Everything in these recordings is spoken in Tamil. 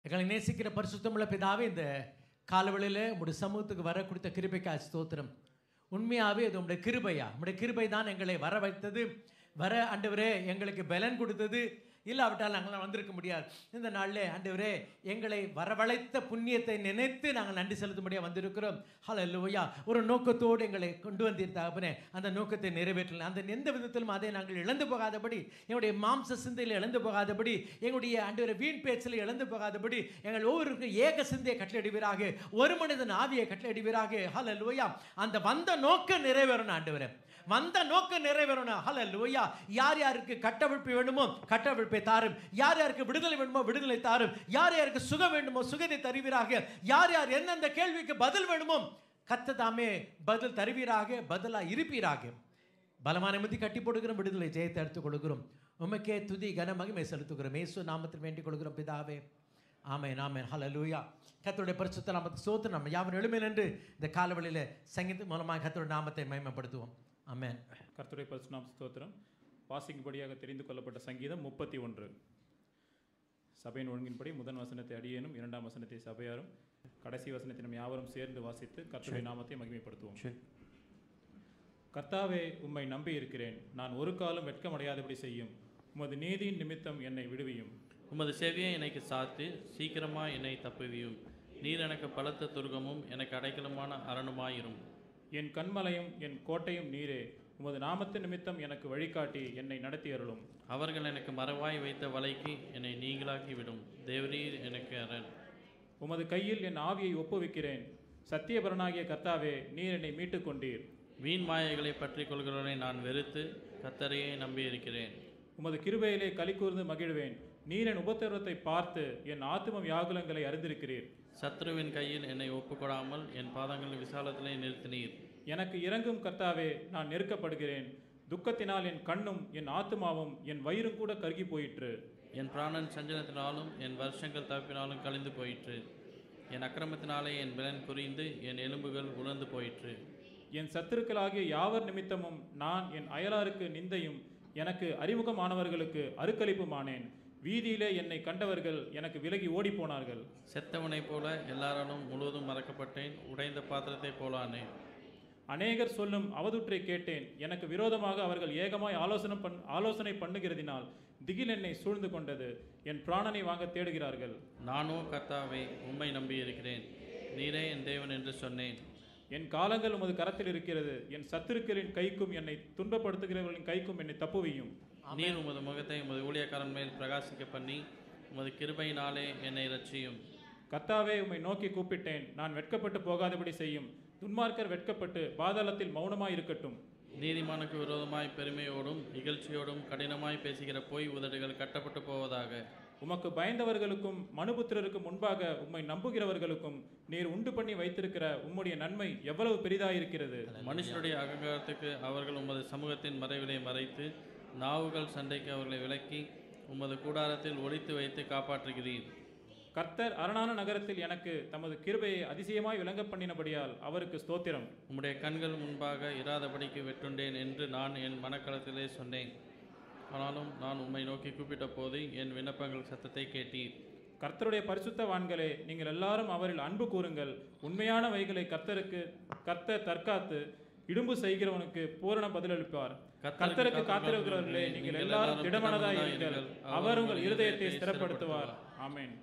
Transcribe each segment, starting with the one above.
எங்களை நேசிக்கிற பரிசுத்தமுள்ள பிதாவே இந்த காலவெளியில் உங்களுடைய சமூகத்துக்கு வர கொடுத்த கிருபைக்கா ஸ்தோத்திரம் உண்மையாகவே இது உங்களுடைய கிருபையா உங்களுடைய கிருபை தான் எங்களை வர வைத்தது வர ஆண்டவரே எங்களுக்கு பலன் கொடுத்தது இல்லாவிட்டால் நாங்கள் வந்திருக்க முடியாது இந்த நாளில் ஆண்டவரே எங்களை வரவழைத்த புண்ணியத்தை நினைத்து நாங்கள் நன்றி செலுத்தும்படியாக வந்திருக்கிறோம் ஹalleluya ஒரு நோக்கத்தோடு எங்களை கொண்டு வந்திருந்தாப்பனே அந்த நோக்கத்தை நிறைவேற்றலாம் அந்த எந்த விதத்திலும் அதை நாங்கள் இழந்து போகாதபடி எங்களுடைய மாம்ச சிந்தையில் இழந்து போகாதபடி எங்களுடைய ஆண்டவரை வீண் பேச்சில் இழந்து போகாதபடி எங்கள் ஒவ்வொருவருக்கும் ஏக சிந்தையை கட்டளையிடுவீராக ஒரு மனிதன் ஆவியை கட்டளையிடுவீராக ஹalleluya அந்த வந்த நோக்கம் நிறைவேறணும் ஆண்டவரே வந்த நோக்கம் நிறைவேறணும் ஹalleluya யார் யாருக்கு கட்டவிழ்ப்பு வேணுமோ கட்டவிழ்ப்பை தாரும் யார் யாருக்கு விடுதலை வேணுமோ விடுதலை தாரும் யார் யாருக்கு சுகம் வேண்டுமோ சுகத்தை தருவீராக யார் யார் எந்தெந்த கேள்விக்கு பதில் வேணுமோ கத்த தாமே பதில் தருவீராக பதிலாக இருப்பீராக பலமான மிதி கட்டி போடுகிறோம் விடுதலை ஜெயத்தை எடுத்துக் கொள்கிறோம் உமக்கே துதி கன மகிமை செலுத்துகிறோம் இயேசு நாமத்தில் வேண்டிக் கொள்கிறோம் பிதாவே ஆமென் ஆமென் ஹalleluya கர்த்தருடைய பரிசுத்த நாமத்துக்கு சோத்து நம்ம யாவரும் எழுமை நின்று இந்த காலவெளியில் சங்கீத மூலமாக கர்த்தருடைய நாமத்தை மகிமைப்படுத்துவோம் ஆமென் கர்த்தருடைய பரிசுநாம ஸ்தோத்திரம் வாசிக்கும்படியாக தெரிந்து கொள்ளப்பட்ட சங்கீதம் முப்பத்தி ஒன்று சபையின் ஒழுங்கின்படி முதன் வசனத்தை அடியேனும் இரண்டாம் வசனத்தை சபையாரும் கடைசி வசனத்தை நாம் யாவரும் சேர்ந்து வாசித்து கர்த்தருடைய நாமத்தை மகிமைப்படுத்துவோம் கர்த்தாவே உம்மை நம்பி இருக்கிறேன் நான் ஒரு காலம் வெட்கமடையாதபடி செய்யும் உமது நீதியின் நிமித்தம் என்னை விடுவியும் உமது செவியை எனக்கு சாத்து சீக்கிரமாக என்னை தப்புவியும் நீர் எனக்கு பலத்த துர்கமும் எனக்கு அடைக்கலமான அரணுமாயிரும் என் கண்மலையும் என் கோட்டையும் நீரே உமது நாமத்து நிமித்தம் எனக்கு வழிகாட்டி என்னை நடத்தி அருளும் அவர்கள் எனக்கு மறைவாய் வைத்த வலைக்கு என்னை நீங்களாக்கி விடும் தேவரீர் எனக்கு அரண் உமது கையில் என் ஆவியை ஒப்புவிக்கிறேன் சத்தியபரனாகிய கர்த்தாவே நீர் என்னை மீட்டுக் கொண்டீர் வீண் மாயைகளை பற்றி கொள்கிறவரை நான் வெறுத்து கத்தரையே நம்பியிருக்கிறேன் உமது கிருபையிலே களி கூர்ந்து மகிழ்வேன் நீர் என் உபத்திரவத்தை பார்த்து என் ஆத்தும வியாகுலங்களை அறிந்திருக்கிறீர் சத்ருவின் கையில் என்னை ஒப்புக்கொடாமல் என் பாதங்களின் விசாலத்திலே நிறுத்தினீர் எனக்கு இறங்கும் கர்த்தாவே நான் நெருக்கப்படுகிறேன் துக்கத்தினால் என் கண்ணும் என் ஆத்துமாவும் என் வயிறும் கூட கருகி போயிற்று என் பிராணன் சஞ்சலத்தினாலும் என் வருஷங்கள் தப்பினாலும் கழிந்து போயிற்று என் அக்கிரமத்தினாலே என் பலன் குறிந்து என் எலும்புகள் உலர்ந்து போயிற்று என் சத்துருக்களாகிய யாவர் நிமித்தமும் நான் என் அயலாருக்கு நிந்தையும் எனக்கு அறிமுகமானவர்களுக்கு அருக்களிப்புமானேன் வீதியிலே என்னை கண்டவர்கள் எனக்கு விலகி ஓடிப்போனார்கள் செத்தவனைப் போல எல்லாராலும் முழுவதும் மறக்கப்பட்டேன் உடைந்த பாத்திரத்தைப் போலானேன் அநேகர் சொல்லும் அவதூற்றை கேட்டேன் எனக்கு விரோதமாக அவர்கள் ஏகமாய் ஆலோசனை பண் ஆலோசனை பண்ணுகிறதினால் திகில் என்னை சூழ்ந்து கொண்டது என் பிராணனை வாங்க தேடுகிறார்கள் நானோ கர்த்தாவே உம்மை நம்பியிருக்கிறேன் நீரே என் தேவன் என்று சொன்னேன் என் காலங்கள் உமது கரத்தில் இருக்கிறது என் சத்துருக்களின் கைக்கும் என்னை துன்பப்படுத்துகிறவர்களின் கைக்கும் என்னை தப்புவியும் நீர் உமது முகத்தை உமது ஊழியக்காரன் மேல் பிரகாசிக்க பண்ணி உமது கிருபையினாலே என்னை ரட்சியும் கர்த்தாவே உம்மை நோக்கி கூப்பிட்டேன் நான் வெட்கப்பட்டு போகாதபடி செய்யும் துன்மார்க்கர் வெட்கப்பட்டு பாதாளத்தில் மௌனமாய் இருக்கட்டும் நீதிமானுக்கு விரோதமாய் பெருமையோடும் இகழ்ச்சியோடும் கடினமாய் பேசுகிற பொய் உதடுகள் கட்டப்பட்டு போவதாக உமக்கு பயந்தவர்களுக்கும் மனுபுத்திரருக்கும் முன்பாக உம்மை நம்புகிறவர்களுக்கும் நீர் உண்டு பண்ணி வைத்திருக்கிற உம்முடைய நன்மை எவ்வளவு பெரிதாயிருக்கிறது மனுஷருடைய அகங்காரத்துக்கு அவர்கள் உமது சமூகத்தின் மறைவிலை மறைத்து நாவுகள் சண்டைக்கு அவர்களை விலக்கி உமது கூடாரத்தில் ஒளித்து வைத்து காப்பாற்றுகிறீர் கர்த்தர் அரணான நகரத்தில் எனக்கு தமது கிருபையை அதிசயமாய் விளங்க பண்ணினபடியால் அவருக்கு ஸ்தோத்திரம் உம்முடைய கண்கள் முன்பாக இராதபடிக்கு வெட்டுண்டேன் என்று நான் என் மனக்களத்திலே சொன்னேன் ஆனாலும் நான் உம்மை நோக்கி கூப்பிட்ட போது என் விண்ணப்பங்கள் சத்தத்தை கேட்டீர் கர்த்தருடைய பரிசுத்தவான்களே நீங்கள் எல்லாரும் அவரில் அன்பு கூறுங்கள் உண்மையான வைகளை கர்த்தருக்கு கர்த்தர் தற்காத்து இடும்பு செய்கிறவனுக்கு பூரண பதிலளிப்பார் கர்த்தருக்கு காத்திருக்கிறவர்களே நீங்கள் எல்லாரும் திடமனதாய் இருங்கள் அவர் உங்கள் இருதயத்தை ஸ்திரப்படுத்துவார் ஆமென்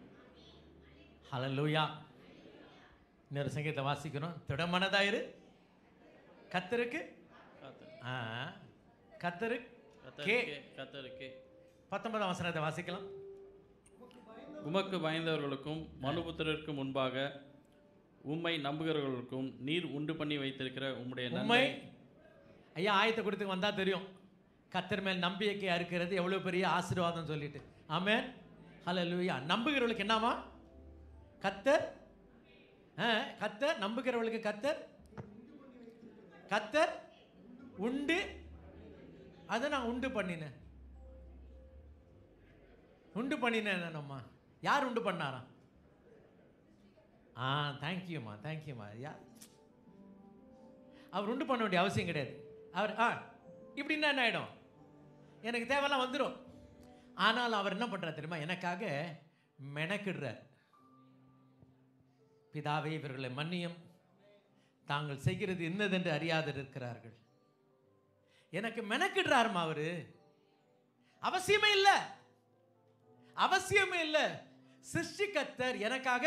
ஹalleluya இன்னொரு சங்கீதத்தை வாசிக்கணும் திடமனதாயிரு கத்தருக்கு ஆ கத்தரு கே கத்தருக்கே கத்தருக்கே பத்தொன்பதாம் வசனத்தை வாசிக்கலாம் உமக்கு பயந்தவர்களுக்கும் மனுபுத்திரருக்கு முன்பாக உம்மை நம்புகிறவர்களுக்கும் நீர் உண்டு பண்ணி வைத்திருக்கிற உம்முடைய உண்மை நன்மை ஐயா ஆயத்தை கொடுத்து வந்தா தெரியும் கத்தர் மேல் நம்பிக்கை இருக்கிறது எவ்வளவு பெரிய ஆசீர்வாதம் சொல்லிட்டு ஆமென் ஹalleluya நம்புகிறவர்களுக்கு என்னவா கத்தர் ஆ, கத்தர் நம்புகிறவர்களுக்கு கத்தர் கத்தர் உண்டு அதை நான் உண்டு பண்ணினேன் உண்டு பண்ணினேன் நம்ம யார் உண்டு பண்ணாராம் ஆ தேங்க்யூம்மா தேங்க்யூம்மா யா அவர் உண்டு பண்ண வேண்டிய அவசியம் கிடையாது அவர் ஆ இப்படின்னா என்ன ஆகிடும் எனக்கு தேவையெல்லாம் வந்துடும் ஆனால் அவர் என்ன பண்ணுறார் தெரியுமா எனக்காக மெனக்கிடுறார் பிதாவே இவர்களை மன்னியும் தாங்கள் செய்கிறது இன்னதென்று அறியாதிருக்கிறார்கள் எனக்கு மெனக்கிடுறாருமா அவரு அவசியமே இல்லை அவசியமே இல்லை சிருஷ்டிகத்தர் எனக்காக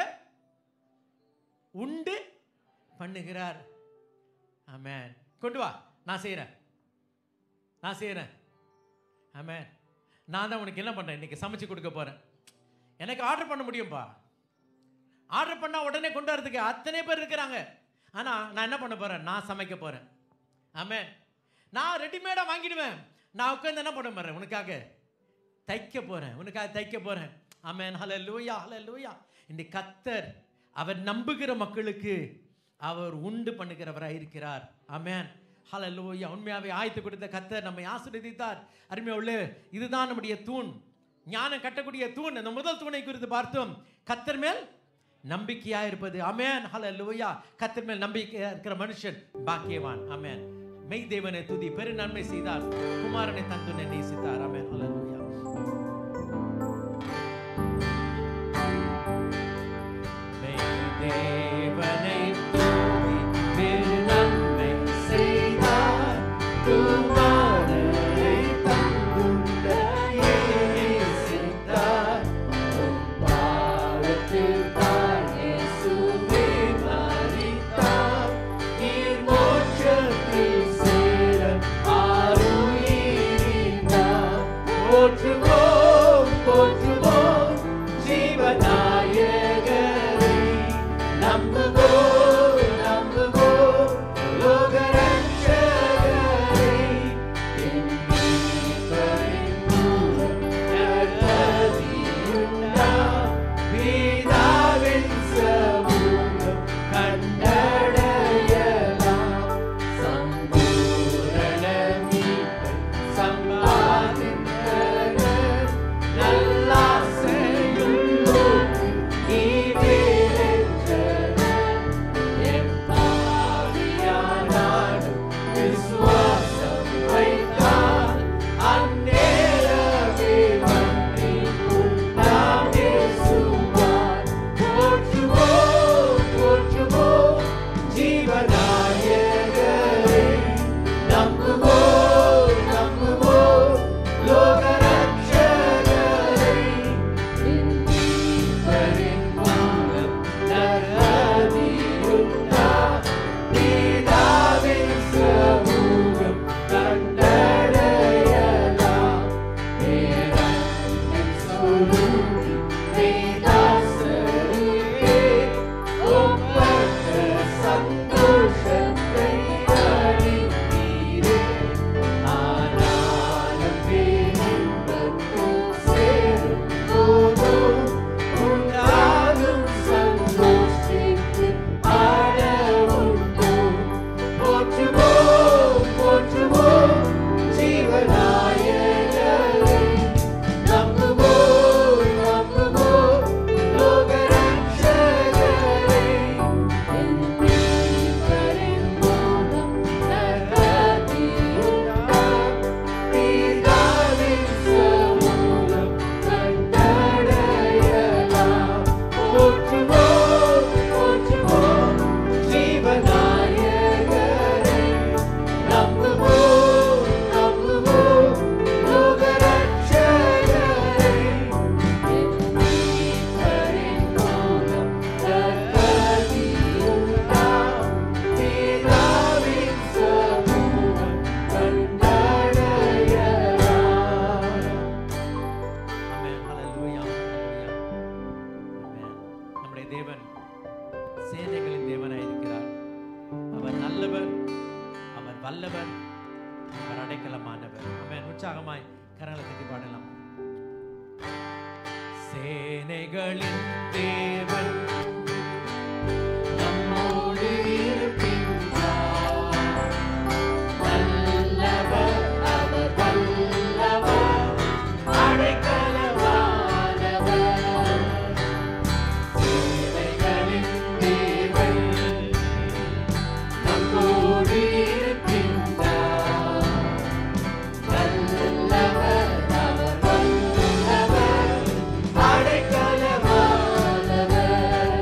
உண்டு பண்ணுகிறார் ஆமென் கொண்டு வா நான் செய்கிறேன் நான் செய்கிறேன் ஆமென் நான் தான் உனக்கு என்ன பண்ணுறேன் இன்னைக்கு சமைச்சு கொடுக்க போகிறேன் எனக்கு ஆர்டர் பண்ண முடியும்பா ஆர்டர் பண்ணால் உடனே கொண்டு வரதுக்கு அத்தனை பேர் இருக்கிறாங்க ஆனால் நான் என்ன பண்ண போகிறேன் நான் சமைக்க போகிறேன் ஆமென் நான் ரெடிமேடாக வாங்கிடுவேன் நான் உட்காந்து என்ன பண்ண போகிறேன் உனக்காக தைக்க போகிறேன் உனக்காக தைக்க போகிறேன் ஆமென் ஹல லூயா ஹல லூயா இந்த கத்தர் அவர் நம்புகிற மக்களுக்கு அவர் உண்டு பண்ணுகிறவராக இருக்கிறார் ஆமென் ஹல லூயா உண்மையாகவே ஆயத்து கொடுத்த கத்தர் நம்மை ஆசீர்வதித்தார் அருமையா உள்ள இதுதான் நம்முடைய தூண் ஞானம் கட்டக்கூடிய தூண் அந்த முதல் தூணை குறித்து பார்த்தோம் கத்தர் மேல் நம்பிக்கையா இருப்பது அமேன் ஹல லூயா கத்தர் மேல் நம்பிக்கையா இருக்கிற மனுஷன் பாக்கியவான் அமேன் மெய் தேவனை துதி பெரு நன்மை செய்தார் குமாரனை தந்துனை நேசித்தார் அமேன் ஹல லூயா தேவனை துதி பெரு நன்மை செய்தார் குமாரனை தந்துனை நேசித்தார் பாவத்திற்காய் இயேசுவே மரித்தார். நீர் மோட்சத்தில் சேர ஆருயிரினார். போற்றுவோம், போற்றுவோம் ஜீவநாயகரை. நம்புவோம், நம்புவோம் லோகரட்சகரை. என் மீட்பரின் மூலம் நற்கதியுண்டாம். பிதாவின் சமூகம் கண்டடையலாம். சம்பூரண மீட்பை சம்பாதித்தனர். நல்லாசையுள்ளோர்க்கு ஈடேற்றனர். எப்பாவியானாலும் விசுவாசம் வைத்தால் அந்நேரமே மன்னிப்புண்டாம் இயேசுவால். போற்றுவோம், போற்றுவோம் ஜீவநாயகரை. நம்புவோம், நம்புவோம் லோகரட்சகரை. என் மீட்பரின் மூலம் நற்கதியுண்டாம். பிதாவின் சமூகம் கண்டடையலாம். பேரன்பின் சுருதி பேதாசருக்கே ஒப்பற்ற சந்தோஷத்தை அளித்தீரே. ஆனாலும் பேரின்பத்தில் சேரும் போதோ உண்டாகும் சந்தோஷத்திற்கு அளவுண்டோ? போற்றுவோம், போற்றுவோம் ஜீவநாயகரை. நம்புவோம், நம்புவோம் லோகரட்சகரை. என் மீட்பரின் மூலம் நற்கதியுண்டாம். பிதாவின் சமூகம் கண்டடையலாம். போற்றுவோம், போற்றுவோம் ஜீவநாயகரை. நம்புவோம், நம்புவோம் லோகரட்சகரை. என் மீட்பரின் மூலம் நற்கதியுண்டாம். பிதாவின் சமூகம் கண்டடையலாம். ஆமென். ஹalleluya. ஹalleluya. ஆமென். நம்முடைய தேவன் சேனைகளின் தேவனாய் இருக்கிறார் அவர் நல்லவர் அவர் வல்லவர் அவர் அடைக்கலமானவர் ஆமென். உற்சாகமாய் கரங்களை தட்டி பாடலாம் சேனைகளின் தேவன் நம்மோடு இருக்கின்றார் நல்லவர் அவர் வல்லவர் அடைக்கலமானவர் சேனைகளின் தேவன் நம்மோடு இருக்கின்றார் நல்லவர் அவர் வல்லவர் அடைக்கலமானவர்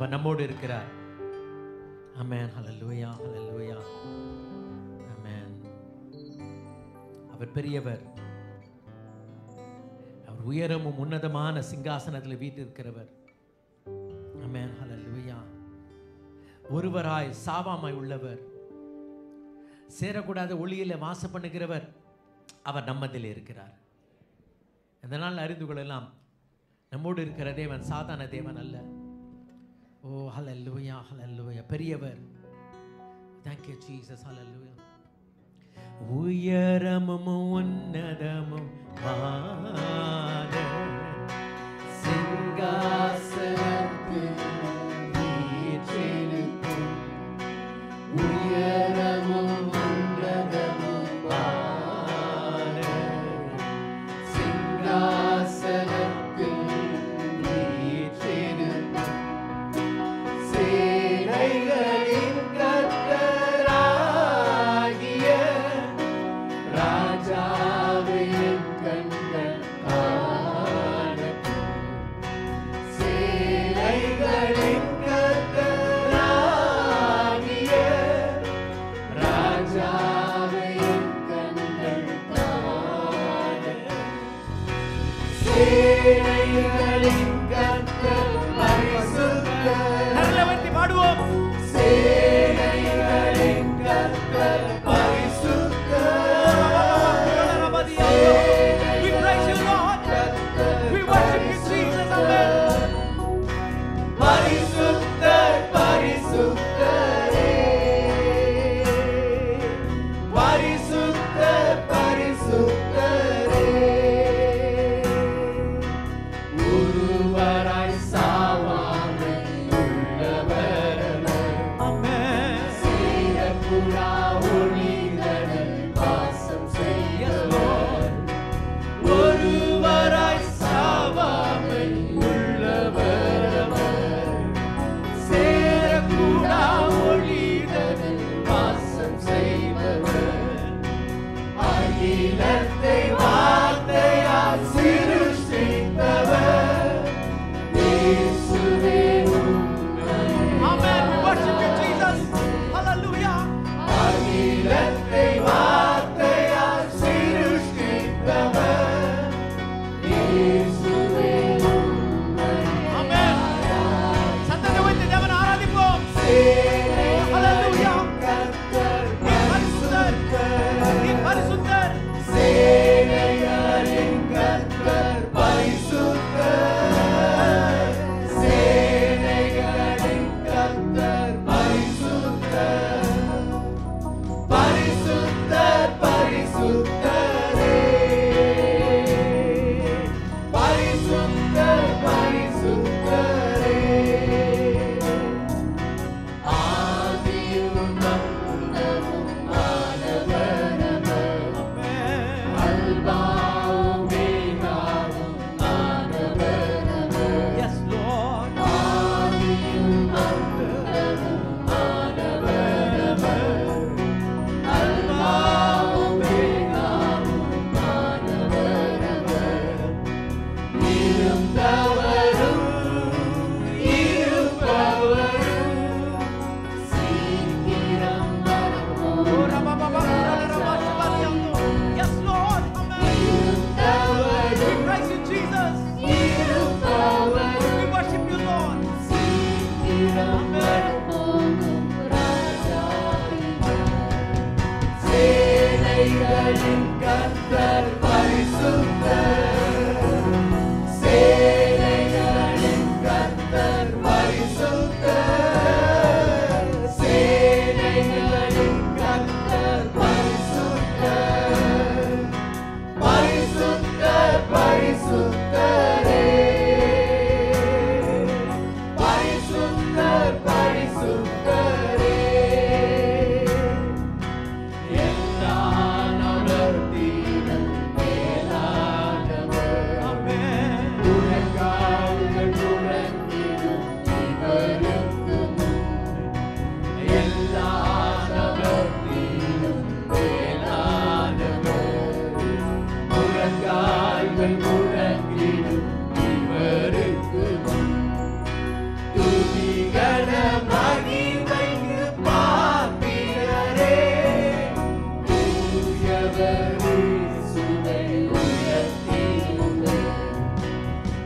அவர் நம்மோடு இருக்கிறார் ஆமென் ஹalleluya ஹalleluya ஆமென் அவர் பெரியவர் அவர் உயரமும் உன்னதமான சிங்காசனத்தில் வீற்றிருக்கிறவர் ஆமென் ஹalleluya ஒருவராய் சாவாமாய் உள்ளவர் சேரக்கூடாத ஒளியில வாசம் பண்ணுகிறவர் அவர் நம்மதில் இருக்கிறார் இந்த நாள் அறிந்து கொள்ளலாம் நம்மோடு இருக்கிற தேவன் சாதாரண தேவன் அல்ல ஓ ஹalleluya ஹalleluya பெரியவர் thank you jesus hallelujah உயரமும் உன்னதமும் மான சிங்காசனத்தில் வீற்றிருக்கும் உயரமும் உன்னதமும் மான சிங்காசனத்தில் வீற்றிருக்கும் சேனைகளின் கர்த்தராகிய ராஜாவே என் கண்கள் காணட்டும். சேனைகளின் கர்த்தராகிய ராஜாவே என் கண்கள் காணட்டும். சேனைகளின் கர்த்தர் பரிசுத்தர். கரங்களை பாடுவோம் சேனைகளின் கர்த்தர் பரிசுத்தர். We praise you, Lord. We worship you, Jesus. Amen. பரிசுத்தர், பரிசுத்தரே. பரிசுத்தர், பரிசுத்தரே. ஒருவராய் சாவாமல் உள்ளவரவர். சீரப்புறா ஒளிதனில் வாசம் செய்கிறவர். ஒருவராய் சாவாமல் உள்ளவர் சேரக்கூடா ஒளிதனில் வாசம் செய்பவர் அகிலத்தை வார்த்தையால் சிருஷ்டித்தவர் இயேசுவே உம்மை Amen. We worship you, Jesus. Hallelujah. அகிலத்தை வார்த்தையால் சிருஷ்டித்தவர் இயேசுவே உம்மை Amen. சத்தத்தை வைத்து தேவனை ஆராதிப்போம். Hallelujah. நீ பரிசுத்தர். நீ பரிசுத்தர். சேனைகளின் கர்த்தர் பரிசுத்தர். சேனைகளின் கர்த்தர் பரிசுத்தர். பரிசுத்தர், பரிசுத்தரே. பரிசுத்தர், பரிசுத்தரே. ஆதியும் அந்தமும் ஆனவரவர். அல்பாவும் மேகாவும் ஆனவரவர். Yes, Lord. ஆதியும் அந்தமும் ஆனவரவர். அல்பாவும் மேகாவும் ஆனவரவர். இருந்தவரும் இருப்பவரும் சீக்கிரம் வரப்போம் Oh, rabababa, rabababa, Yes, Lord. Amen. We praise you, Jesus. We worship you, Lord. சேனைகளின் கர்த்தர் பரிசுத்தர் சேனைகளின் கர்த்தர் பரிசுத்தர் சேனைகளின் கர்த்தர் பரிசுத்தர் பரிசுத்தர் பரிசுத்தரே பரிசுத்தர் பரிசுத்தரே எல்லா நலத்தீரும்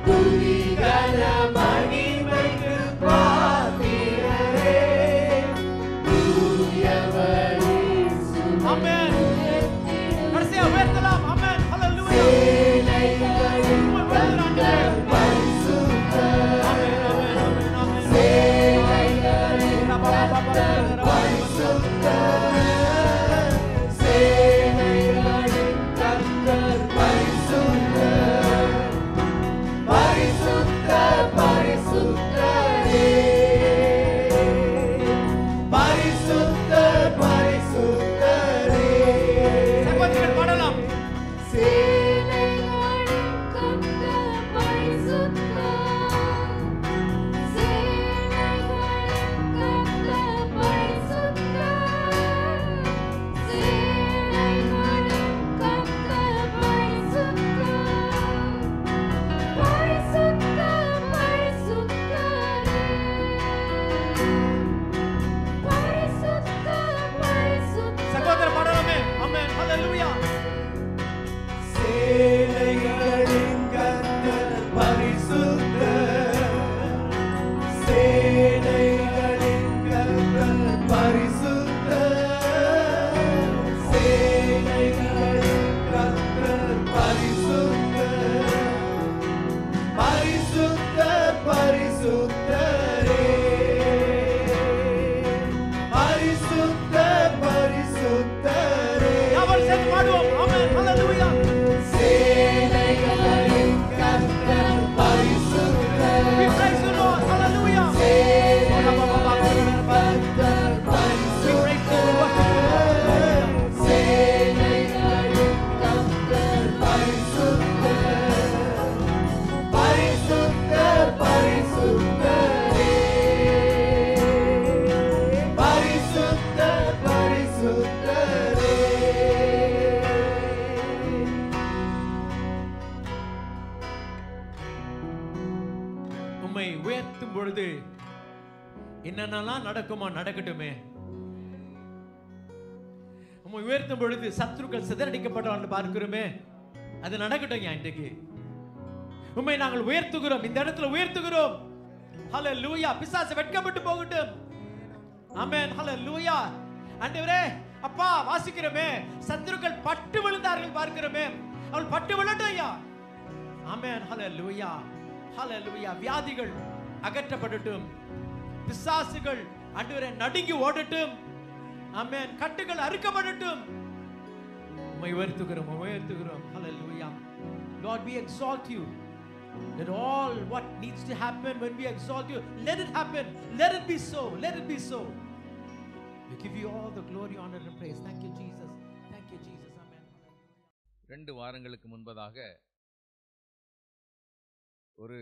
துதிகன மகிமைக்கு பாத்திரரே தூயவரே ஆமென் கடைசியா உயர்த்தலாம் ஆமென் ஹalleluya சேனைகளின் கர்த்தர் பரிசுத்தர் ஆமென் ஆமென் ஆமென் ஆமென் சேனைகளின் கர்த்தர் பரிசுத்தர் சேனைகளின் கர்த்தர் பரிசுத்தர் பரிசுத்தர் பரிசுத்தரே பரிசுத்தர் பரிசுத்தரே சகோதரர்கள் பாடலாம் சேனைகளின் கர்த்தர் பரிசுத்தர் சேனைகளின் கர்த்தர் பரிசுத்தர் சேனைகளின் கர்த்தர் பரிசுத்தர் பரிசுத்தர் பரிசுத்தர் பரிசுத்தர் சகோதரர் பாடலாமே ஆமென் ஹalleluya சேனைகளின் கர்த்தர் பரிசுத்தர் சேனைகளின் கர்த்தர் பரிசுத்தர் சேனைகளின் கர்த்தர் பரிசுத்தர் பரிசுத்தர் பரிசுத்தரே பரிசுத்தர் பரிசுத்தரே யாவர் சேர்ந்து பாடுவோம் ஆமென் ஹalleluya சேனைகளின் கர்த்தர் we பரிசுத்தர் praise you lord hallelujah கர்த்தர் பரிசுத்தர் சேனைகளின் கர்த்தர் பரிசுத்தர் பரிசுத்தர் பரிசுத்தரே பரிசுத்தர் பரிசுத்தரே உம்மை உயர்த்தும் பொழுது என்னென்னலாம் நடக்குமோ நடக்கட்டுமே உம்மை உயர்த்தும் பொழுது சத்துருக்கள் சிதறடிக்கப்பட்டவர்கள் பார்க்கிறோமே அது நடக்கட்டும் ஐயா இன்றைக்கு உம்மை நாங்கள் உயர்த்துகிறோம் இந்த இடத்துல உயர்த்துகிறோம் ஹalleluya பிசாசு வெட்கப்பட்டு போகட்டும் ஆமென் ஹalleluya ஆண்டவரே அப்பா வாசிக்கிறோமே சத்துருக்கள் பட்டு விழுந்தார்கள் பார்க்கிறோமே அவள் பட்டு விழட்டும் ஐயா ஆமென் ஹalleluya ஹalleluya வியாதிகள் அகற்றப்படட்டும் பிசாசுகள் ஆண்டவரே நடுங்கி ஓடட்டும் ஆமென் கட்டுகள் அறுக்கப்படட்டும் உம்மை உயர்த்துகிறோம் உம்மை உயர்த்துகிறோம் ஹalleluya lord we exalt you that all what needs to happen when we exalt you let it happen let it be so let it be so we give you all the glory honor and praise thank you jesus thank you jesus amen ரெண்டு வாரங்களுக்கு முன்பதாக ஒரு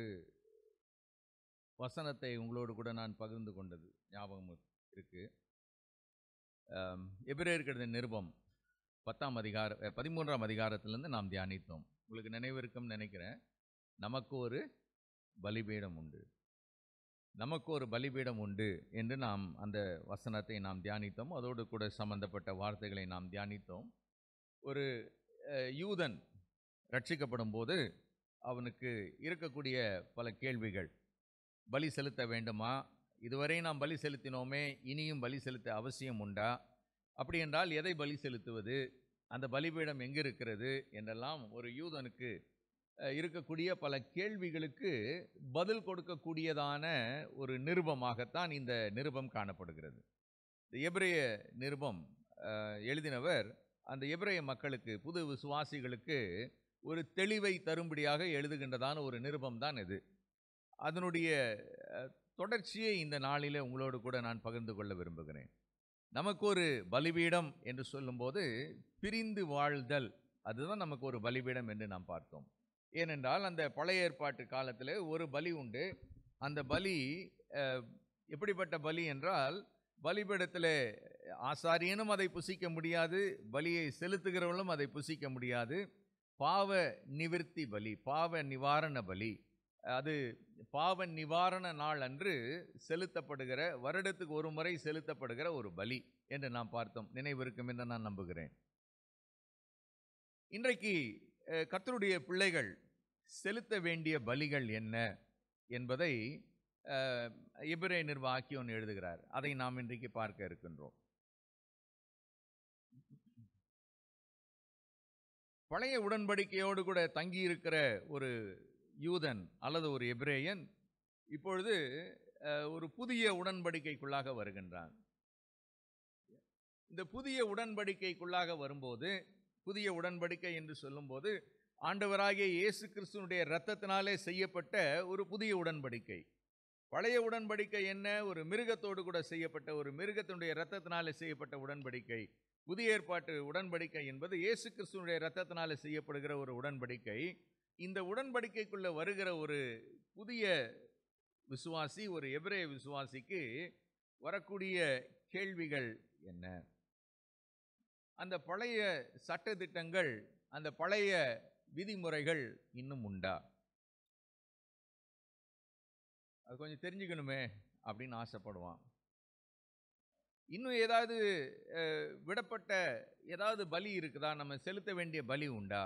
வசனத்தை உங்களோடு கூட நான் பகிர்ந்து கொண்டது ஞாபகம் இருக்கு ஆம், எபிரேயர்கிற நிருபம் பத்தாம் அதிகார அஹ், பதிமூன்றாம் அதிகாரத்திலிருந்து நாம் தியானித்தோம் உங்களுக்கு நினைவு இருக்கும்னு நினைக்கிறேன் நமக்கு ஒரு பலிபீடம் உண்டு நமக்கு ஒரு பலிபீடம் உண்டு என்று நாம் அந்த வசனத்தை நாம் தியானித்தோம் அதோடு கூட சம்பந்தப்பட்ட வார்த்தைகளை நாம் தியானித்தோம் ஒரு அஹ், யூதன் ரட்சிக்கப்படும் போது அவனுக்கு இருக்கக்கூடிய பல கேள்விகள் பலி செலுத்த வேண்டுமா இதுவரை நாம் பலி செலுத்தினோமே இனியும் பலி செலுத்த அவசியம் உண்டா அப்படி என்றால் எதை பலி செலுத்துவது அந்த பலிபீடம் எங்கே இருக்கிறது என்றெல்லாம் ஒரு யூதனுக்கு அஹ், இருக்கக்கூடிய பல கேள்விகளுக்கு பதில் கொடுக்கக்கூடியதான ஒரு நிருபமாகத்தான் இந்த நிருபம் காணப்படுகிறது இந்த எபிரேய நிருபம் அஹ், எழுதினவர் அந்த எபிரேய மக்களுக்கு புது விசுவாசிகளுக்கு ஒரு தெளிவை தரும்படியாக எழுதுகின்றதான ஒரு நிருபம் தான் இது அதனுடைய அஹ், தொடர்ச்சியை இந்த நாளிலே உங்களோடு கூட நான் பகிர்ந்து கொள்ள விரும்புகிறேன் நமக்கு ஒரு பலிபீடம் என்று சொல்லும்போது பிரிந்து வாழ்தல் அதுதான் நமக்கு ஒரு பலிபீடம் என்று நாம் பார்த்தோம் ஏனென்றால் அந்த பழைய ஏற்பாட்டு காலத்தில் ஒரு பலி உண்டு அந்த பலி அஹ், எப்படிப்பட்ட பலி என்றால் பலிபீடத்தில் ஆசாரியனும் அதை புசிக்க முடியாது பலியை செலுத்துகிறவர்களும் அதை புசிக்க முடியாது பாவ நிவிர்த்தி பலி பாவ நிவாரண பலி அது பாவ நிவாரண நாள் அன்று செலுத்தப்படுகிற வருடத்துக்கு ஒரு முறை செலுத்தப்படுகிற ஒரு பலி என்று நாம் பார்த்தோம் நினைவிருக்கும் என்று நான் நம்புகிறேன் இன்றைக்கு அஹ், கர்த்தருடைய பிள்ளைகள் செலுத்த வேண்டிய பலிகள் என்ன என்பதை அஹ், எபிரே நிர்வாகியோன் எழுதுகிறார் அதை நாம் இன்றைக்கு பார்க்க இருக்கின்றோம் பழைய உடன்படிக்கையோடு கூட தங்கியிருக்கிற ஒரு யூதன் அல்லது ஒரு எபிரேயன் இப்பொழுது அஹ், ஒரு புதிய உடன்படிக்கைக்குள்ளாக வருகின்றான் இந்த புதிய உடன்படிக்கைக்குள்ளாக வரும்போது புதிய உடன்படிக்கை என்று சொல்லும்போது ஆண்டவராகிய இயேசு கிறிஸ்துவனுடைய இரத்தத்தினாலே செய்யப்பட்ட ஒரு புதிய உடன்படிக்கை பழைய உடன்படிக்கை என்ன ஒரு மிருகத்தோடு கூட செய்யப்பட்ட ஒரு மிருகத்தினுடைய இரத்தத்தினாலே செய்யப்பட்ட உடன்படிக்கை புதிய ஏற்பாட்டு உடன்படிக்கை என்பது இயேசு கிறிஸ்துவனுடைய இரத்தத்தினாலே செய்யப்படுகிற ஒரு உடன்படிக்கை இந்த உடன்படிக்கைக்குள்ள வருகிற ஒரு புதிய விசுவாசி ஒரு எபிரேய விசுவாசிக்கு வரக்கூடிய கேள்விகள் என்ன அந்த பழைய சட்டதிட்டங்கள் அந்த பழைய விதிமுறைகள் இன்னும் உண்டா அது கொஞ்சம் தெரிஞ்சுக்கணுமே அப்படின்னு ஆசைப்படுவான் இன்னும் ஏதாவது அஹ், விடப்பட்ட ஏதாவது பலி இருக்குதா நம்ம செலுத்த வேண்டிய பலி உண்டா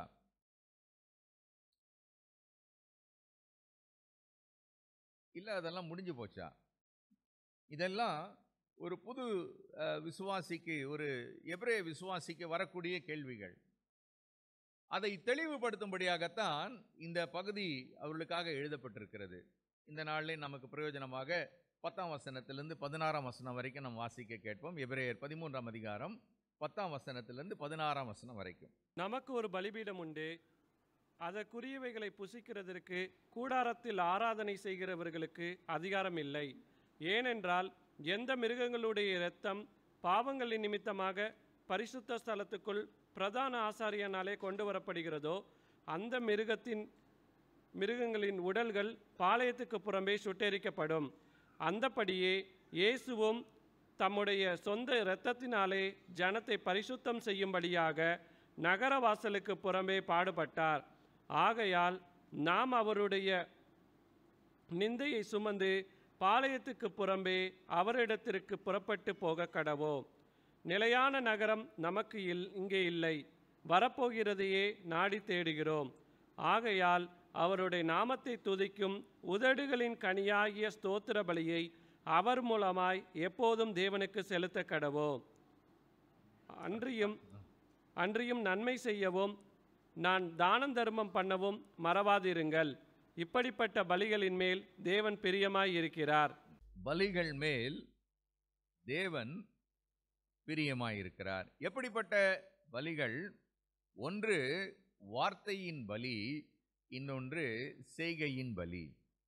இல்லை அதெல்லாம் முடிஞ்சு போச்சா இதெல்லாம் ஒரு புது அஹ், விசுவாசிக்கு ஒரு எபிரேய விசுவாசிக்கு வரக்கூடிய கேள்விகள் அதை தெளிவுபடுத்தும்படியாகத்தான் இந்த பகுதி அவர்களுக்காக எழுதப்பட்டிருக்கிறது இந்த நாளிலே நமக்கு பிரயோஜனமாக பத்தாம் வசனத்திலிருந்து பதினாறாம் வசனம் வரைக்கும் நம்ம வாசிக்க கேட்போம் எபிரேயர் பதிமூன்றாம் அதிகாரம் பத்தாம் வசனத்திலிருந்து பதினாறாம் வசனம் வரைக்கும் நமக்கு ஒரு பலிபீடம் உண்டு அதற்குரியவைகளை புசிக்கிறதற்கு கூடாரத்தில் ஆராதனை செய்கிறவர்களுக்கு அதிகாரம் இல்லை ஏனென்றால் எந்த மிருகங்களுடைய இரத்தம் பாவங்களின் நிமித்தமாக பரிசுத்த ஸ்தலத்துக்குள் பிரதான ஆசாரியனாலே கொண்டு வரப்படுகிறதோ அந்த மிருகத்தின் மிருகங்களின் உடல்கள் பாளையத்துக்கு புறம்பே சுட்டெரிக்கப்படும் அந்தபடியே இயேசுவும் தம்முடைய சொந்த இரத்தத்தினாலே ஜனத்தை பரிசுத்தம் செய்யும்படியாக நகர வாசலுக்கு புறம்பே பாடுபட்டார் ஆகையால் நாம் அவருடைய நிந்தையை சுமந்து பாளையத்துக்கு புறம்பே அவரிடத்திற்கு புறப்பட்டு போக கடவோம் நிலையான நகரம் நமக்கு இல் இங்கே இல்லை வரப்போகிறதையே நாடி தேடுகிறோம் ஆகையால் அவருடைய நாமத்தை துதிக்கும் உதடுகளின் கனியாகிய ஸ்தோத்திர பலியை அவர் மூலமாய் எப்போதும் தேவனுக்கு செலுத்த கடவோம் அன்றியும் அன்றியும் நன்மை செய்யவும் நான் தானம் தர்மம் பண்ணவும் மறவாதிருங்கள் இப்படிப்பட்ட பலிகளின் மேல் தேவன் பிரியமாய் இருக்கிறார் பலிகள் மேல் தேவன் பிரியமாயிருக்கிறார் எப்படிப்பட்ட பலிகள் ஒன்று வார்த்தையின் பலி இன்னொன்று செய்கையின் பலி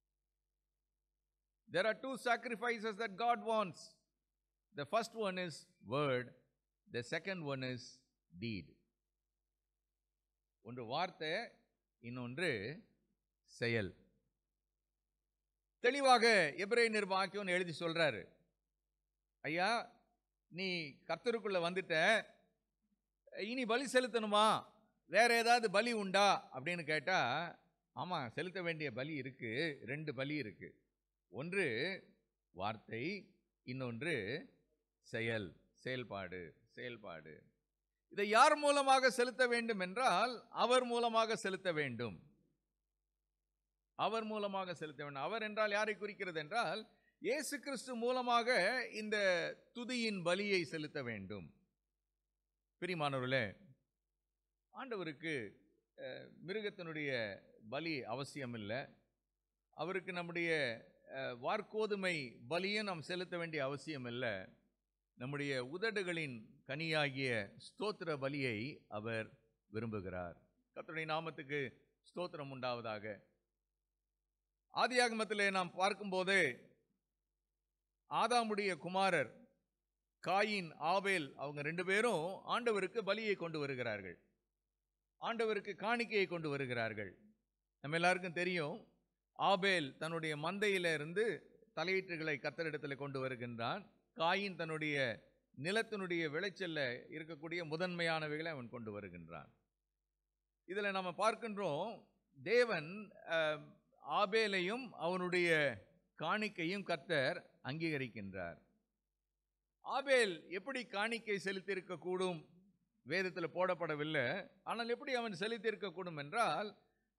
There are two sacrifices that God wants. The first one is word, the second one is deed. ஒன்று வார்த்தை இன்னொன்று செயல் தெளிவாக எபிரே நிர்வாகியம் எழுதி சொல்றாரு ஐயா நீ கர்த்தருக்குள்ள வந்துட்ட இனி பலி செலுத்தணுமா வேற ஏதாவது பலி உண்டா அப்படின்னு கேட்டா ஆமா செலுத்த வேண்டிய பலி இருக்கு ரெண்டு பலி இருக்கு ஒன்று வார்த்தை இன்னொன்று செயல் செயல்பாடு செயல்பாடு இதை யார் மூலமாக செலுத்த வேண்டும் என்றால் அவர் மூலமாக செலுத்த வேண்டும் அவர் மூலமாக செலுத்த வேண்டும் அவர் என்றால் யாரை குறிக்கிறது என்றால் இயேசு கிறிஸ்து மூலமாக இந்த துதியின் பலியை செலுத்த வேண்டும் பிரிமானவர்களே ஆண்டவருக்கு அஹ், மிருகத்தினுடைய பலி அவசியம் இல்லை அவருக்கு நம்முடைய அஹ், வார்க்கோதுமை பலியும் நாம் செலுத்த வேண்டிய அவசியம் இல்லை நம்முடைய உதடுகளின் கனியாகிய ஸ்தோத்திர பலியை அவர் விரும்புகிறார் கர்த்தருடைய நாமத்துக்கு ஸ்தோத்திரம் உண்டாவதாக ஆதியாகமத்திலே நாம் பார்க்கும்போது ஆதாமுடைய குமாரர் காயின் ஆபேல் அவங்க ரெண்டு பேரும் ஆண்டவருக்கு பலியை கொண்டு வருகிறார்கள் ஆண்டவருக்கு காணிக்கையை கொண்டு வருகிறார்கள் நம்ம எல்லாருக்கும் தெரியும் ஆபேல் தன்னுடைய மந்தையில இருந்து தலையீற்றுகளை கத்தரிடத்தில் கொண்டு வருகின்றான் காயின் தன்னுடைய நிலத்தினுடைய விளைச்சல்ல இருக்கக்கூடிய முதன்மையானவைகளை அவன் கொண்டு வருகின்றான் இதில் நம்ம பார்க்கின்றோம் தேவன் அஹ், ஆபேலையும் அவனுடைய காணிக்கையும் கர்த்தர் அங்கீகரிக்கின்றார் ஆபேல் எப்படி காணிக்கை செலுத்தியிருக்க கூடும் வேதத்தில் போடப்படவில்லை ஆனால் எப்படி அவன் செலுத்தியிருக்க கூடும் என்றால்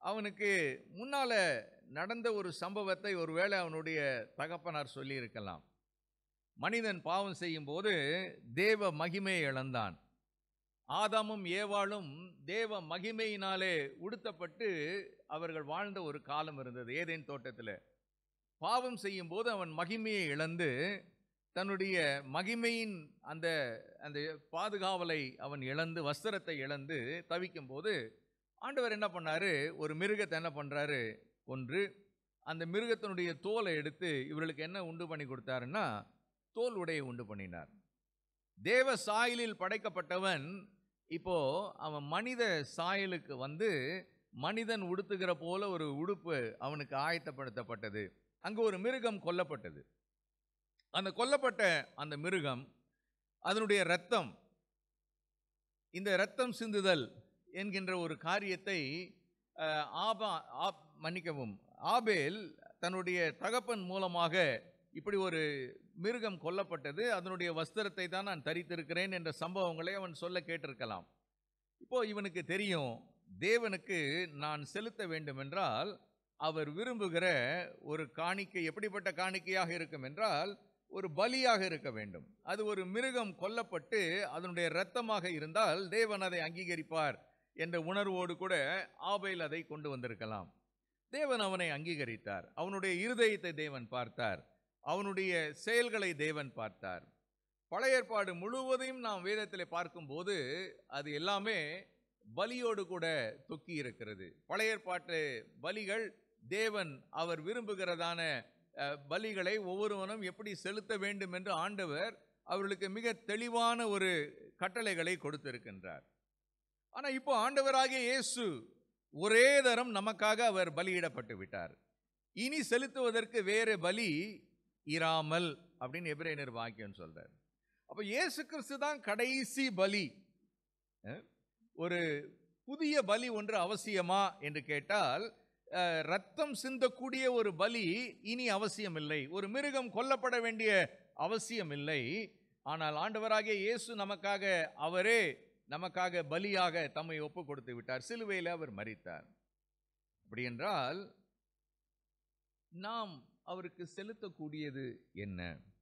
அவனுக்கு முன்னால நடந்த ஒரு சம்பவத்தை ஒருவேளை அவனுடைய தகப்பனார் சொல்லியிருக்கலாம் மனிதன் பாவம் செய்யும்போது தேவ மகிமையை இழந்தான் ஆதாமும் ஏவாளும் தேவ மகிமையினாலே உடுத்தப்பட்டு அவர்கள் வாழ்ந்த ஒரு காலம் இருந்தது ஏதேன் தோட்டத்தில் பாவம் செய்யும்போது அவன் மகிமையை இழந்து தன்னுடைய மகிமையின் அந்த அந்த பாதுகாவலை அவன் இழந்து வஸ்திரத்தை இழந்து தவிக்கும்போது ஆண்டவர் என்ன பண்ணாரு ஒரு மிருகத்தை என்ன பண்றாரு ஒன்று அந்த மிருகத்தினுடைய தோலை எடுத்து இவர்களுக்கு என்ன உண்டு பண்ணி கொடுத்தாருன்னா தோல் உடையை உண்டு பண்ணினார் தேவ சாயலில் படைக்கப்பட்டவன் இப்போ அவன் மனித சாயலுக்கு வந்து மனிதன் உடுத்துகிற போல ஒரு உடுப்பு அவனுக்கு ஆயத்தப்படுத்தப்பட்டது அங்கு ஒரு மிருகம் கொல்லப்பட்டது அந்த கொல்லப்பட்ட அந்த மிருகம் அதனுடைய இரத்தம் இந்த இரத்தம் சிந்துதல் என்கின்ற ஒரு காரியத்தை அஹ், ஆபா ஆப் மன்னிக்கவும் ஆபேல் தன்னுடைய தகப்பன் மூலமாக இப்படி ஒரு மிருகம் கொல்லப்பட்டது அதனுடைய வஸ்திரத்தை தான் நான் தரித்திருக்கிறேன் என்ற சம்பவங்களை அவன் சொல்ல கேட்டிருக்கலாம் இப்போ இவனுக்கு தெரியும் தேவனுக்கு நான் செலுத்த வேண்டுமென்றால் அவர் விரும்புகிற ஒரு காணிக்கை எப்படிப்பட்ட காணிக்கையாக இருக்கும் என்றால் ஒரு பலியாக இருக்க வேண்டும் அது ஒரு மிருகம் கொல்லப்பட்டு அதனுடைய இரத்தமாக இருந்தால் தேவன் அதை அங்கீகரிப்பார் என்ற உணர்வோடு கூட ஆபேல் அதை கொண்டு வந்திருக்கலாம் தேவன் அவனை அங்கீகரித்தார் அவனுடைய இருதயத்தை தேவன் பார்த்தார் அவனுடைய செயல்களை தேவன் பார்த்தார் பழைய ஏற்பாடு முழுவதையும் நாம் வேதத்தில் பார்க்கும்போது அது எல்லாமே பலியோடு கூட தொக்கி இருக்கிறது பழைய ஏற்பாட்டு பலிகள் தேவன் அவர் விரும்புகிறதான அஹ், பலிகளை ஒவ்வொருவனும் எப்படி செலுத்த வேண்டும் என்று ஆண்டவர் அவர்களுக்கு மிக தெளிவான ஒரு கட்டளைகளை கொடுத்திருக்கின்றார் ஆனால் இப்போ ஆண்டவராகிய இயேசு ஒரே தரம் நமக்காக அவர் பலியிடப்பட்டு விட்டார் இனி செலுத்துவதற்கு வேறு பலி இராமல் அப்படின்னு எபிரேனர் வாக்கியம் சொல்றார் அப்போ இயேசு கிறிஸ்து தான் கடைசி பலி அஹ், ஒரு புதிய பலி ஒன்று அவசியமா என்று கேட்டால் அஹ், ரத்தம் சிந்தக்கூடிய ஒரு பலி இனி அவசியமில்லை ஒரு மிருகம் கொல்லப்பட வேண்டிய அவசியமில்லை ஆனால் ஆண்டவராகிய இயேசு நமக்காக அவரே நமக்காக பலியாக தம்மை ஒப்பு கொடுத்து விட்டார் சிலுவையில் அவர் மரித்தார் அப்படி என்றால் நாம் அவருக்கு செலுத்தக்கூடியது என்ன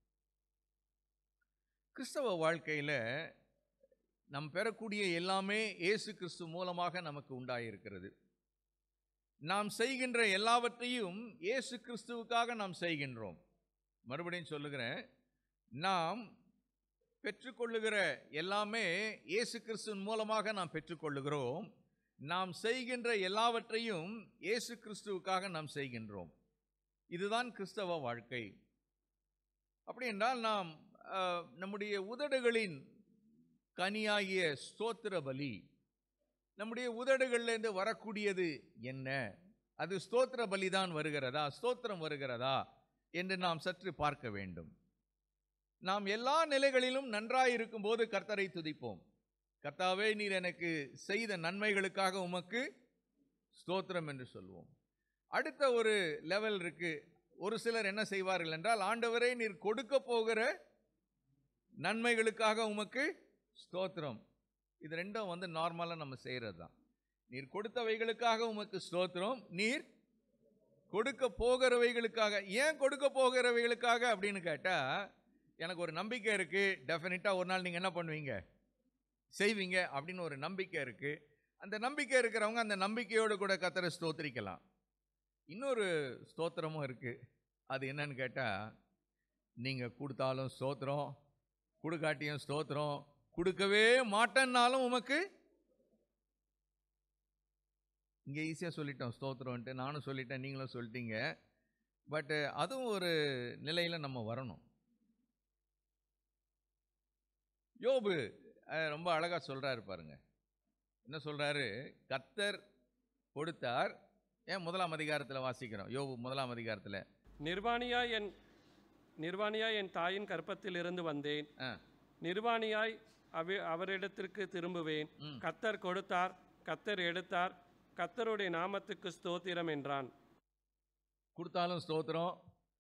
கிறிஸ்தவ வாழ்க்கையில் நாம் பெறக்கூடிய எல்லாமே இயேசு கிறிஸ்து மூலமாக நமக்கு உண்டாயிருக்கிறது நாம் செய்கின்ற எல்லாவற்றையும் இயேசு கிறிஸ்துவுக்காக நாம் செய்கின்றோம் மறுபடியும் சொல்லுகிறேன் நாம் பெற்றுக்கொள்ளுகிற எல்லாமே இயேசு கிறிஸ்துவின் மூலமாக நாம் பெற்றுக்கொள்ளுகிறோம் நாம் செய்கின்ற எல்லாவற்றையும் இயேசு கிறிஸ்துவுக்காக நாம் செய்கின்றோம் இதுதான் கிறிஸ்தவ வாழ்க்கை அப்படி என்றால் நாம் அஹ், நம்முடைய உதடுகளின் கனியாகிய ஸ்தோத்திர பலி நம்முடைய உதடுகளிலிருந்து வரக்கூடியது என்ன அது ஸ்தோத்திர பலிதான் வருகிறதா ஸ்தோத்திரம் வருகிறதா என்று நாம் சற்று பார்க்க வேண்டும் நாம் எல்லா நிலைகளிலும் நன்றாய் இருக்கும்போது கர்த்தரை துதிப்போம் கர்த்தாவே நீர் எனக்கு செய்த நன்மைகளுக்காக உமக்கு ஸ்தோத்திரம் என்று சொல்வோம் அடுத்த ஒரு லெவல் இருக்கு ஒரு சிலர் என்ன செய்வார்கள் என்றால் ஆண்டவரே நீர் கொடுக்க போகிற நன்மைகளுக்காக உமக்கு ஸ்தோத்திரம் இது ரெண்டும் வந்து நார்மலாக நம்ம செய்கிறது தான் நீர் கொடுத்தவைகளுக்காக உமக்கு ஸ்தோத்திரம் நீர் கொடுக்க போகிறவைகளுக்காக ஏன் கொடுக்க போகிறவைகளுக்காக அப்படின்னு கேட்டால் எனக்கு ஒரு நம்பிக்கை இருக்குது டெஃபினட்டாக ஒரு நாள் நீங்கள் என்ன பண்ணுவீங்க செய்வீங்க அப்படின்னு ஒரு நம்பிக்கை இருக்குது அந்த நம்பிக்கை இருக்கிறவங்க அந்த நம்பிக்கையோடு கூட கத்தரை ஸ்தோத்திரிக்கலாம் இன்னொரு ஸ்தோத்திரமும் இருக்குது அது என்னன்னு கேட்டால் நீங்கள் கொடுத்தாலும் ஸ்தோத்திரம் கொடுக்காட்டியும் ஸ்தோத்திரம் கொடுக்கவே மாட்டேன்னாலும் உமக்கு இங்கே ஈஸியாக சொல்லிட்டோம் ஸ்தோத்திரம்ன்ட்டு நானும் சொல்லிட்டேன் நீங்களும் சொல்லிட்டீங்க பட்டு அதுவும் ஒரு நிலையில் நம்ம வரணும் யோபு அஹ், ரொம்ப அழகாக சொல்கிறாரு பாருங்க என்ன சொல்கிறாரு கத்தர் கொடுத்தார் ஏன் முதலாம் அதிகாரத்தில் வாசிக்கிறோம் யோபு முதலாம் அதிகாரத்தில் நிர்வாணியாய் என் நிர்வாணியாய் என் தாயின் கற்பத்தில் இருந்து வந்தேன் ஆ. நிர்வாணியாய் அவ அவரிடத்திற்கு திரும்புவேன் ம். கத்தர் கொடுத்தார் கத்தர் எடுத்தார் கத்தருடைய நாமத்துக்கு ஸ்தோத்திரம் என்றான் கொடுத்தாலும் ஸ்தோத்திரம்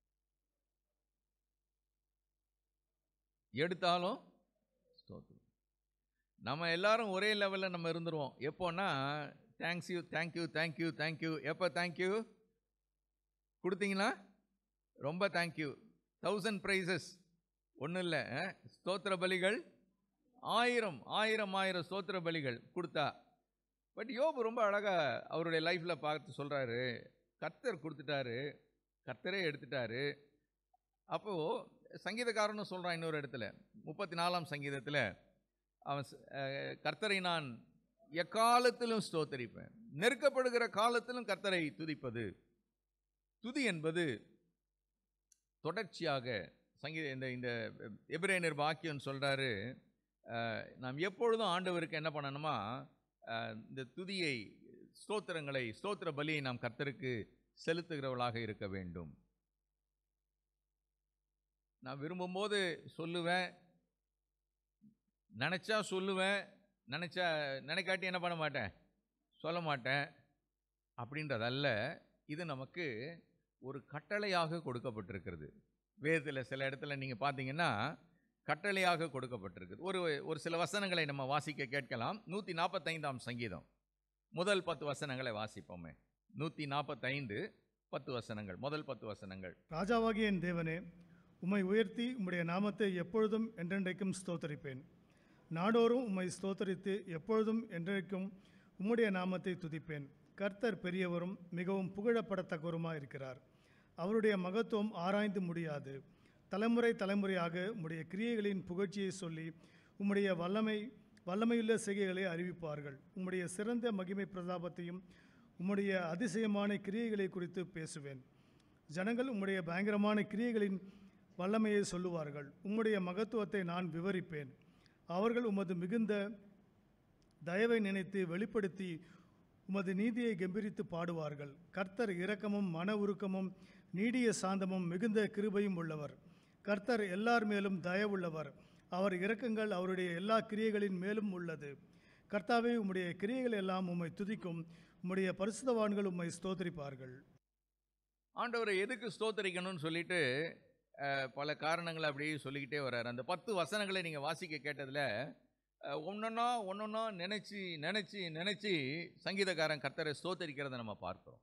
எடுத்தாலும் ஸ்தோத்திரம் நம்ம எல்லாரும் ஒரே லெவலில் நம்ம இருந்துருவோம் எப்போன்னா thanks you thank you thank you thank you எப்போ தேங்க்யூ கொடுத்தீங்களா ரொம்ப தேங்க்யூ தௌசண்ட் ப்ரைஸஸ் ஒன்றும் இல்லை ஸ்தோத்திர பலிகள் ஆயிரம் ஆயிரம் ஆயிரம் ஸ்தோத்திர பலிகள் கொடுத்தா பட் யோபு ரொம்ப அழகாக அவருடைய லைஃப்பில் பார்த்து சொல்கிறாரு கர்த்தர் கொடுத்துட்டாரு கர்த்தரே எடுத்துட்டாரு அப்போது சங்கீதக்காரனும் சொல்கிறான் இன்னொரு இடத்துல முப்பத்தி நாலாம் சங்கீதத்தில் அவன் ச- அஹ், கர்த்தரை நான் எக்காலத்திலும் ஸ்தோத்தரிப்பேன் நெருக்கப்படுகிற காலத்திலும் கர்த்தரை துதிப்பது துதி என்பது தொடர்ச்சியாக சங்கீத இந்த இந்த எபிரேனர் பாக்கியம் சொல்கிறாரு நாம் எப்பொழுதும் ஆண்டவருக்கு என்ன பண்ணணுமா அஹ், இந்த துதியை ஸ்தோத்திரங்களை ஸ்தோத்திர பலியை நாம் கர்த்தருக்கு செலுத்துகிறவளாக இருக்க வேண்டும் நான் விரும்பும்போது சொல்லுவேன் நினச்சா சொல்லுவேன் நினச்சா நினைக்காட்டி என்ன பண்ண மாட்டேன் சொல்ல மாட்டேன் அப்படின்றதல்ல இது நமக்கு ஒரு கட்டளையாக கொடுக்கப்பட்டிருக்கிறது வேதத்தில் சில இடத்துல நீங்கள் பார்த்தீங்கன்னா கட்டளையாக கொடுக்கப்பட்டிருக்குது ஒரு ஒரு சில வசனங்களை நம்ம வாசிக்க கேட்கலாம் நூற்றி நாற்பத்தைந்தாம் சங்கீதம் முதல் பத்து வசனங்களை வாசிப்போமே நூற்றி நாற்பத்தைந்து பத்து வசனங்கள் முதல் பத்து வசனங்கள் ராஜாவாகிய என் தேவனே உம்மை உயர்த்தி உம்முடைய நாமத்தை எப்பொழுதும் என்றென்றைக்கும் ஸ்தோத்தரிப்பேன் நாடோறும் உம்மை ஸ்தோத்தரித்து எப்பொழுதும் என்றைக்கும் உம்முடைய நாமத்தை துதிப்பேன் கர்த்தர் பெரியவரும் மிகவும் புகழப்படத்தக்கவருமாக இருக்கிறார் அவருடைய மகத்துவம் ஆராய்ந்து முடியாது தலைமுறை தலைமுறையாக உம்முடைய கிரியைகளின் புகழ்ச்சியை சொல்லி உம்முடைய வல்லமை வல்லமையுள்ள செய்கைகளை அறிவிப்பார்கள் உம்முடைய சிறந்த மகிமை பிரதாபத்தையும் உம்முடைய அதிசயமான கிரியைகளை குறித்து பேசுவேன் ஜனங்கள் உம்முடைய பயங்கரமான கிரியைகளின் வல்லமையை சொல்லுவார்கள் உம்முடைய மகத்துவத்தை நான் விவரிப்பேன் அவர்கள் உமது மிகுந்த தயவை நினைத்து வெளிப்படுத்தி உமது நீதியை கெம்பீரித்து பாடுவார்கள் கர்த்தர் இரக்கமும் மன உருக்கமும் நீடிய சாந்தமும் மிகுந்த கிருபையும் உள்ளவர் கர்த்தர் எல்லார் மேலும் தயவுள்ளவர் அவர் இரக்கங்கள் அவருடைய எல்லா கிரியைகளின் மேலும் உள்ளது கர்த்தாவே உம்முடைய கிரியைகள் எல்லாம் உம்மை துதிக்கும் உம்முடைய பரிசுத்தவான்கள் உம்மை ஸ்தோத்திரிப்பார்கள் ஆண்டவரை எதுக்கு ஸ்தோத்தரிக்கணும்னு சொல்லிட்டு அஹ், பல காரணங்களை அப்படியே சொல்லிக்கிட்டே வர்றாரு அந்த பத்து வசனங்களை நீங்கள் வாசிக்க கேட்டதில் ஒன்றொன்னா ஒன்றொன்னா நினச்சி நினச்சி நினச்சி சங்கீதக்காரன் கர்த்தரை ஸ்தோத்தரிக்கிறதை நம்ம பார்க்கிறோம்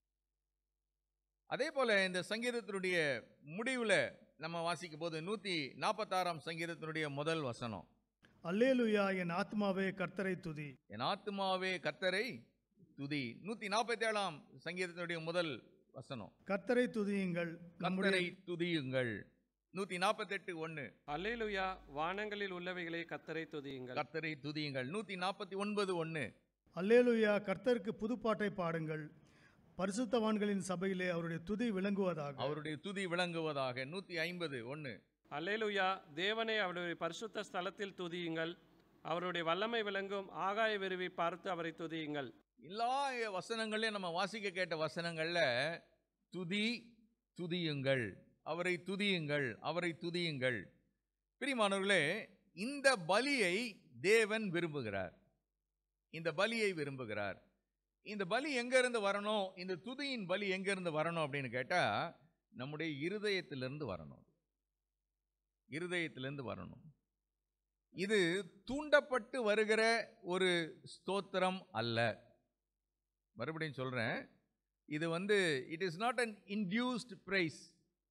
அதே போல் இந்த சங்கீதத்தினுடைய முடிவில் நம்ம வாசிக்கும் போது நூற்றி நாற்பத்தாறாம் சங்கீதத்தினுடைய முதல் வசனம் அல்லேலுயா என் ஆத்மாவே கர்த்தரை துதி என் ஆத்துமாவே கர்த்தரை துதி நூற்றி நாற்பத்தி ஏழாம் சங்கீதத்தினுடைய முதல் வசனம் கர்த்தரை துதியுங்கள் நம்முடைய கர்த்தரை துதியுங்கள் நூற்றி நாற்பத்தெட்டு ஒன்று அல்லேலுயா வானங்களில் உள்ளவைகளை கத்தரை துதியுங்கள் கர்த்தரை துதியுங்கள் நூற்றி நாற்பத்தி ஒன்பது ஒன்று அல்லேலுயா கர்த்தருக்கு புதுப்பாட்டை பாடுங்கள் பரிசுத்தவான்களின் சபையிலே அவருடைய துதி விளங்குவதாக அவருடைய துதி விளங்குவதாக நூற்றி ஐம்பது ஒன்று அல்லேலுயா தேவனை அவருடைய பரிசுத்த ஸ்தலத்தில் துதியுங்கள் அவருடைய வல்லமை விளங்கும் ஆகாய விருவி பார்த்து அவரை துதியுங்கள் எல்லா வசனங்களையும் நம்ம வாசிக்க கேட்ட வசனங்களில் துதி துதியுங்கள் அவரை துதியுங்கள் அவரை துதியுங்கள் பிரிமானவர்களே இந்த பலியை தேவன் விரும்புகிறார் இந்த பலியை விரும்புகிறார் இந்த பலி எங்கேருந்து வரணும் இந்த துதியின் பலி எங்கேருந்து வரணும் அப்படின்னு கேட்டால் நம்முடைய இருதயத்திலிருந்து வரணும் இருதயத்திலிருந்து வரணும் இது தூண்டப்பட்டு வருகிற ஒரு ஸ்தோத்திரம் அல்ல மறுபடியும் சொல்கிறேன் இது வந்து it is not an induced praise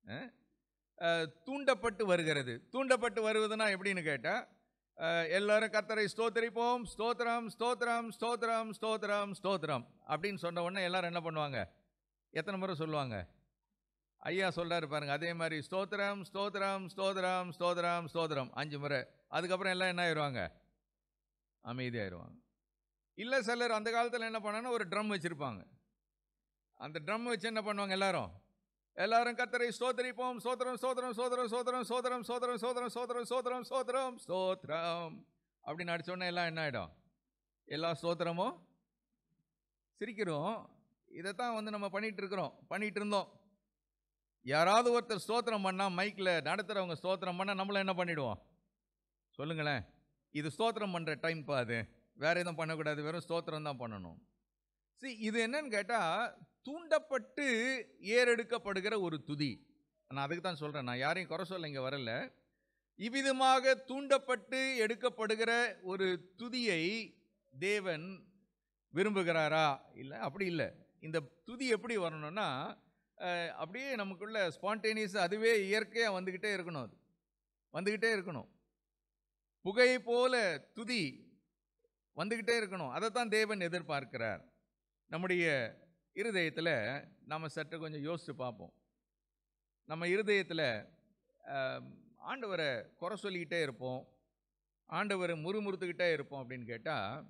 தூண்டப்பட்டு வருகிறது தூண்டப்பட்டு வருவதுனா எப்படின்னு கேட்டால் எல்லாரும் கர்த்தரை ஸ்தோத்திரிப்போம் ஸ்தோத்திரம் ஸ்தோத்திரம் ஸ்தோத்திரம் ஸ்தோத்திரம் ஸ்தோத்திரம் அப்படின்னு சொன்ன உடனே எல்லாரும் என்ன பண்ணுவாங்க எத்தனை முறை சொல்லுவாங்க ஐயா சொல்றாரு பாருங்க அதே மாதிரி ஸ்தோத்திரம் ஸ்தோத்திரம் ஸ்தோத்திரம் ஸ்தோத்திரம் ஸ்தோத்திரம் அஞ்சு முறை அதுக்கப்புறம் எல்லாம் என்ன ஆயிடுவாங்க அமைதியாயிருவாங்க இல்லை சிலர் அந்த காலத்தில் என்ன பண்ணாங்கன்னா ஒரு ட்ரம் வச்சுருப்பாங்க அந்த ட்ரம் வச்சு என்ன பண்ணுவாங்க எல்லாரும் எல்லாரும் கத்தரை ஸ்தோத்திரிப்போம் சோத்திரம் சோத்திரம் சோத்திரம் சோத்திரம் சோத்திரம் சோத்திரம் சோத்திரம் சோத்திரம் சோத்திரம் சோத்திரம் ஸ்தோத்திரம் அப்படின்னு அடிச்ச உடனே எல்லாம் என்ன ஆகிடும் எல்லா ஸ்தோத்திரமும் சிரிக்கிறோம் இதைத்தான் வந்து நம்ம பண்ணிட்டு இருக்கிறோம் பண்ணிட்டு இருந்தோம் யாராவது ஒருத்தர் ஸ்தோத்திரம் பண்ணால் மைக்கில் நடத்துகிறவங்க ஸ்தோத்திரம் பண்ணால் நம்மளும் என்ன பண்ணிடுவோம் சொல்லுங்களேன் இது ஸ்தோத்திரம் பண்ணுற டைம் பா அது வேற எதுவும் பண்ணக்கூடாது வெறும் ஸ்தோத்திரம் தான் பண்ணணும் see இது என்னன்னு கேட்டால் தூண்டப்பட்டு ஏறெடுக்கப்படுகிற ஒரு துதி நான் அதுக்கு தான் சொல்கிறேன் நான் யாரையும் குறை சொல்ல இங்கே வரல இவ்விதமாக தூண்டப்பட்டு எடுக்கப்படுகிற ஒரு துதியை தேவன் விரும்புகிறாரா இல்லை அப்படி இல்லை இந்த துதி எப்படி வரணும்னா அஹ், அப்படியே நமக்குள்ள ஸ்பான்டேனியஸ் அதுவே இயற்கையாக வந்துக்கிட்டே இருக்கணும் அது வந்துக்கிட்டே இருக்கணும் புகை போல துதி வந்துக்கிட்டே இருக்கணும் அதை தான் தேவன் எதிர்பார்க்கிறார் நம்முடைய இருதயத்தில் நாம் சற்று கொஞ்சம் யோசித்து பார்ப்போம் நம்ம இருதயத்தில் ஆண்டவரை குறை சொல்லிக்கிட்டே இருப்போம் ஆண்டவரை முறுமுறுத்துக்கிட்டே இருப்போம் அப்படின்னு கேட்டால்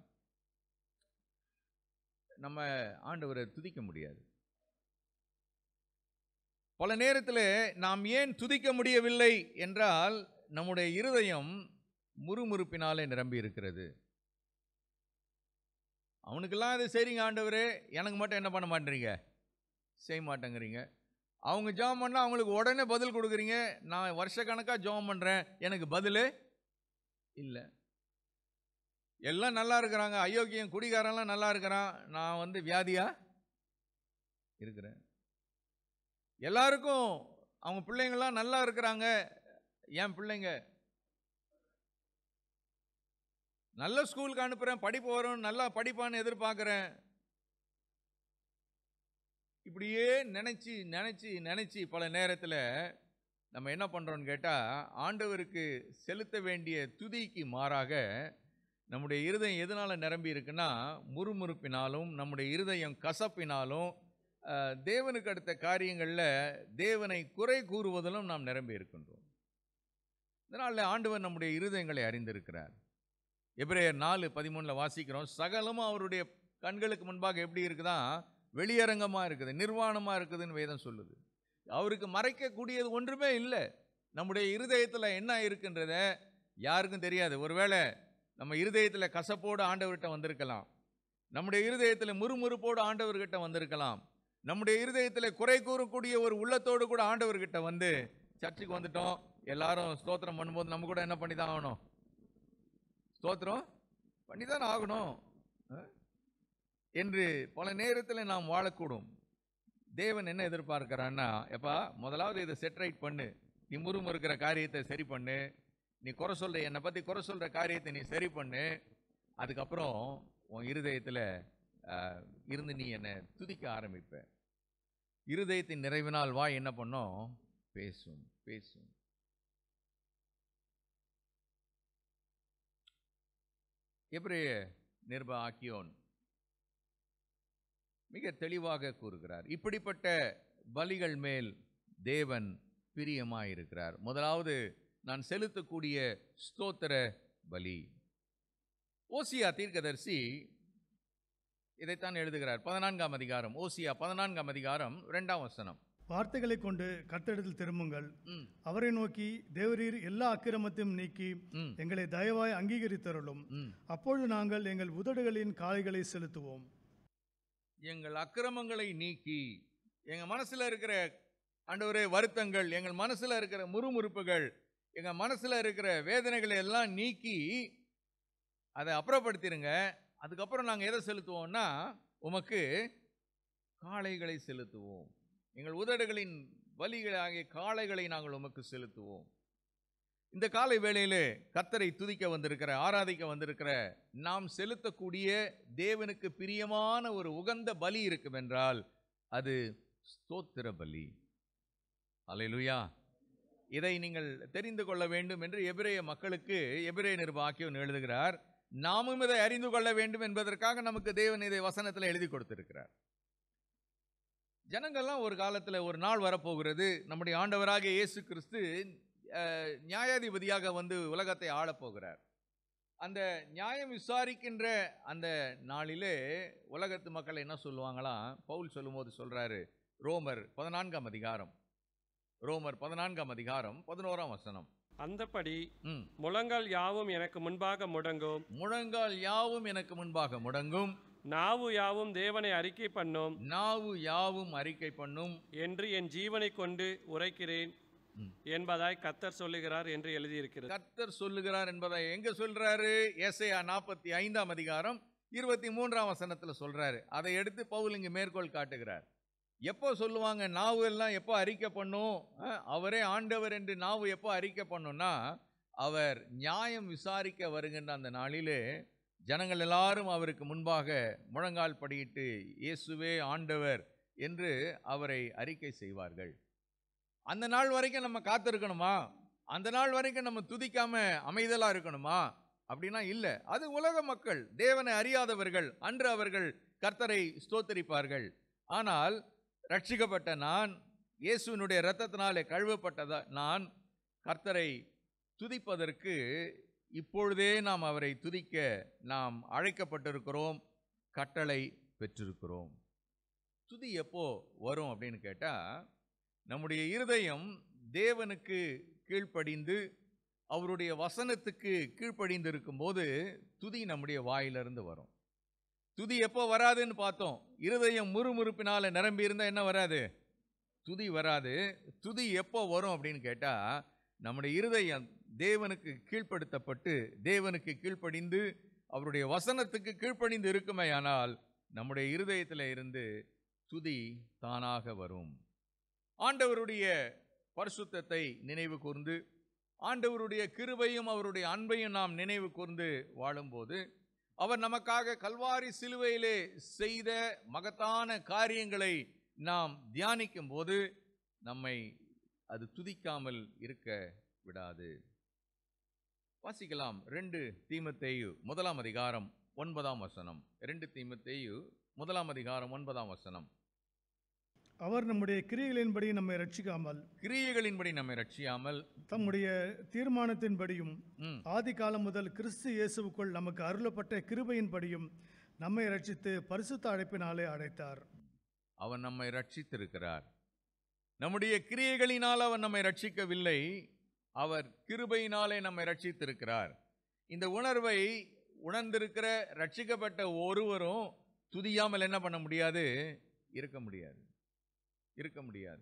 நம்ம ஆண்டவரை துதிக்க முடியாது பல நேரத்தில் நாம் ஏன் துதிக்க முடியவில்லை என்றால் நம்முடைய இருதயம் முறுமுறுப்பினாலே நிரம்பி இருக்கிறது அவனுக்கெல்லாம் இது சரிங்க ஆண்டவரே எனக்கு மட்டும் என்ன பண்ண மாட்டேறீங்க செய்ய மாட்டேங்கிறீங்க அவங்க ஜெபம் பண்ணால் அவங்களுக்கு உடனே பதில் கொடுக்குறீங்க நான் வருஷக்கணக்காக ஜெபம் பண்ணுறேன் எனக்கு பதில் இல்லை எல்லாம் நல்லா இருக்கிறாங்க அயோக்கியம் குடிகாரன்லாம் நல்லா இருக்கிறான் நான் வந்து வியாதியா இருக்கிறேன் எல்லாருக்கும் அவங்க பிள்ளைங்களாம் நல்லா இருக்கிறாங்க என் பிள்ளைங்க நல்ல ஸ்கூலுக்கு அனுப்புகிறேன் படிப்பு வரும் நல்லா படிப்பான்னு எதிர்பார்க்குறேன் இப்படியே நினச்சி நினச்சி நினச்சி பல நேரத்தில் நம்ம என்ன பண்ணுறோன்னு கேட்டால் ஆண்டவருக்கு செலுத்த வேண்டிய துதிக்கு மாறாக நம்முடைய இருதயம் எதனால் நிரம்பி இருக்குன்னா முறுமுறுப்பினாலும் நம்முடைய இருதயம் கசப்பினாலும் அஹ், தேவனுக்கு அடுத்த காரியங்களில் தேவனை குறை கூறுவதிலும் நாம் நிரம்பி இருக்கின்றோம் இதனால் ஆண்டவர் நம்முடைய இருதயங்களை அறிந்திருக்கிறார் எபிரேயர் நாலு பதிமூணில் வாசிக்கிறோம் சகலமும் அவருடைய கண்களுக்கு முன்பாக எப்படி இருக்குதா வெளியரங்கமாக இருக்குது நிர்வாணமாக இருக்குதுன்னு வேதம் சொல்லுது அவருக்கு மறைக்கக்கூடியது ஒன்றுமே இல்லை நம்முடைய இருதயத்தில் என்ன இருக்குன்றத யாருக்கும் தெரியாது ஒருவேளை நம்ம இருதயத்தில் கசப்போடு ஆண்டவர்கிட்ட வந்திருக்கலாம் நம்முடைய இருதயத்தில் முறுமுறுப்போடு ஆண்டவர்கிட்ட வந்திருக்கலாம் நம்முடைய இருதயத்தில் குறை கூறக்கூடிய ஒரு உள்ளத்தோடு கூட ஆண்டவர்கிட்ட வந்து சர்ச்சுக்கு வந்துட்டோம் எல்லாரும் ஸ்தோத்திரம் பண்ணும்போது நம்ம கூட என்ன பண்ணி தான் ஆகணும் ஸ்தோத்திரம் பண்ணி தான் ஆகணும் அஹ்? என்று பல நேரத்தில் நாம் வாழக்கூடும் தேவன் என்ன எதிர்பார்க்கிறான்னா எப்பா முதலாவது இதை செட்ரைட் பண்ணு நீ முறுமுறுக்கிற காரியத்தை சரி பண்ணு நீ குறை சொல்ற என்னை பற்றி குறை சொல்கிற காரியத்தை நீ சரி பண்ணு அதுக்கப்புறம் உன் இருதயத்தில் இருந்து நீ என்னை துதிக்க ஆரம்பிப்ப இருதயத்தின் நிறைவினால் வா என்ன பண்ணும் பேசும் பேசும் எப்ரேய நிர்ப ஆக்கியோன் மிக தெளிவாக கூறுகிறார் இப்படிப்பட்ட பலிகள் மேல் தேவன் பிரியமாயிருக்கிறார் முதலாவது நான் செலுத்தக்கூடிய ஸ்தோத்திர பலி ஓசியா தீர்க்கதரிசி இதைத்தான் எழுதுகிறார் பதினான்காம் அதிகாரம் ஓசியா பதினான்காம் அதிகாரம் இரண்டாம் வசனம் வார்த்தைகளை கொண்டு கர்த்தரிடத்தில் திரும்புங்கள் ம், அவரை நோக்கி தேவரீர் எல்லா அக்கிரமத்தையும் நீக்கி ம், எங்களை தயவாய் அங்கீகரித்தருளும் ம். அப்பொழுது நாங்கள் எங்கள் உதடுகளின் காளைகளை செலுத்துவோம் எங்கள் அக்கிரமங்களை நீக்கி எங்க மனசுல இருக்கிற ஆண்டவரே வருத்தங்கள் எங்கள் மனசுல இருக்கிற முறுமுறுப்புகள் எங்க மனசுல இருக்கிற வேதனைகளை எல்லாம் நீக்கி அதை அப்புறப்படுத்திருங்க அதுக்கப்புறம் நாங்கள் எதை செலுத்துவோம்னா உமக்கு காளைகளை செலுத்துவோம் எங்கள் உதடுகளின் பலிகளாகிய காளைகளை நாங்கள் உமக்கு செலுத்துவோம் இந்த காலை வேளையிலே கத்தரை துதிக்க வந்திருக்கிற ஆராதிக்க வந்திருக்கிற நாம் செலுத்தக்கூடிய தேவனுக்கு பிரியமான ஒரு உகந்த பலி இருக்கும் என்றால் அது ஸ்தோத்திர பலி அல்லேலூயா இதை நீங்கள் தெரிந்து கொள்ள வேண்டும் என்று எபிரேய மக்களுக்கு எபிரேய நிர்வாகியவன் எழுதுகிறார் நாமும் இதை அறிந்து கொள்ள வேண்டும் என்பதற்காக நமக்கு தேவன் இதை வசனத்தில் எழுதி கொடுத்திருக்கிறார் ஜனங்கள்லாம் ஒரு காலத்தில் ஒரு நாள் வரப்போகிறது நம்முடைய ஆண்டவராகிய இயேசு கிறிஸ்து அஹ், நியாயாதிபதியாக வந்து உலகத்தை ஆளப்போகிறார் அந்த நியாயம் விசாரிக்கின்ற அந்த நாளிலே உலகத்து மக்கள் என்ன சொல்லுவாங்களாம் பவுல் சொல்லும்போது சொல்றாரு ரோமர் பதினான்காம் அதிகாரம் ரோமர் பதினான்காம் அதிகாரம் பதினோராம் வசனம் அந்தப்படி ம். முழங்கால் யாவும் எனக்கு முன்பாக முடங்கும் முழங்கால் யாவும் எனக்கு முன்பாக முடங்கும் நாவு யாவும் தேவனை அறிக்கை பண்ணும் நாவு யாவும் அறிக்கை பண்ணும் என்று என் ஜீவனை கொண்டு உரைக்கிறேன் ம். என்பதாய் கத்தர் சொல்லுகிறார் என்று எழுதியிருக்கிறது கர்த்தர் சொல்லுகிறார் என்பதை எங்க சொல்றாரு ஏசையா நாற்பத்தி ஐந்தாம் அதிகாரம் இருபத்தி மூன்றாம் வசனத்துல சொல்றாரு அதை எடுத்து பவுல் இங்கு மேற்கோள் காட்டுகிறார் எப்போ சொல்லுவாங்க நாவு எல்லாம் எப்போ அறிக்கை பண்ணும் அஹ், அவரே ஆண்டவர் என்று நாவு எப்போ அறிக்கை பண்ணும்னா அவர் நியாயம் விசாரிக்க வருகின்ற அந்த நாளிலே ஜனங்கள் எல்லாரும் அவருக்கு முன்பாக முழங்கால் படியிட்டு இயேசுவே ஆண்டவர் என்று அவரை அறிக்கை செய்வார்கள் அந்த நாள் வரைக்கும் நம்ம காத்திருக்கணுமா அந்த நாள் வரைக்கும் நம்ம துதிக்காம அமைதலா இருக்கணுமா அப்படின்னா இல்லை அது உலக மக்கள் தேவனை அறியாதவர்கள் அன்று அவர்கள் கர்த்தரை ஸ்தோத்தரிப்பார்கள் ஆனால் ரட்சிக்கப்பட்ட நான் இயேசுவினுடைய இரத்தத்தினாலே கழுவப்பட்டதா நான் கர்த்தரை துதிப்பதற்கு இப்பொழுதே நாம் அவரை துதிக்க நாம் அழைக்கப்பட்டிருக்கிறோம் கட்டளை பெற்றிருக்கிறோம் துதி எப்போ வரும் அப்படின்னு கேட்டால் நம்முடைய இருதயம் தேவனுக்கு கீழ்ப்படிந்து அவருடைய வசனத்துக்கு கீழ்ப்படிந்து இருக்கும்போது துதி நம்முடைய வாயிலிருந்து வரும் துதி எப்போ வராதுன்னு பார்த்தோம் இருதயம் முறுமுறுப்பினால நிரம்பி இருந்தால் என்ன வராது துதி வராது துதி எப்போ வரும் அப்படின்னு கேட்டால் நம்முடைய இருதயம் தேவனுக்கு கீழ்ப்படுத்தப்பட்டு தேவனுக்கு கீழ்ப்படிந்து அவருடைய வசனத்துக்கு கீழ்ப்படிந்து இருக்குமேயானால் நம்முடைய இருதயத்தில் இருந்து துதி தானாக வரும் ஆண்டவருடைய பரிசுத்தத்தை நினைவு கூர்ந்து ஆண்டவருடைய கிருபையும் அவருடைய அன்பையும் நாம் நினைவு கூர்ந்து வாழும்போது அவர் நமக்காக கல்வாரி சிலுவையிலே செய்த மகத்தான காரியங்களை நாம் தியானிக்கும் போது நம்மை அது துதிக்காமல் இருக்க விடாது வாசிக்கலாம் ரெண்டு தீமத்தேயு முதலாம் அதிகாரம் ஒன்பதாம் வசனம் ரெண்டு தீமத்தேயு முதலாம் அதிகாரம் ஒன்பதாம் வசனம் அவர் நம்முடைய கிரியைகளின்படி நம்மை ரட்சிக்காமல் கிரியைகளின்படி நம்மை ரட்சியாமல் தம்முடைய தீர்மானத்தின்படியும் ம், ஆதி காலம் முதல் கிறிஸ்து இயேசுவுக்குள் நமக்கு அருளப்பட்ட கிருபையின்படியும் நம்மை ரட்சித்து பரிசுத்த அழைப்பினாலே அழைத்தார் அவர் நம்மை ரட்சித்திருக்கிறார் நம்முடைய கிரியைகளினால் அவர் நம்மை ரட்சிக்கவில்லை அவர் கிருபையினாலே நம்மை ரட்சித்திருக்கிறார் இந்த உணர்வை உணர்ந்திருக்கிற ரட்சிக்கப்பட்ட ஒருவரும் துதியாமல் என்ன பண்ண முடியாது இருக்க முடியாது இருக்க முடியாது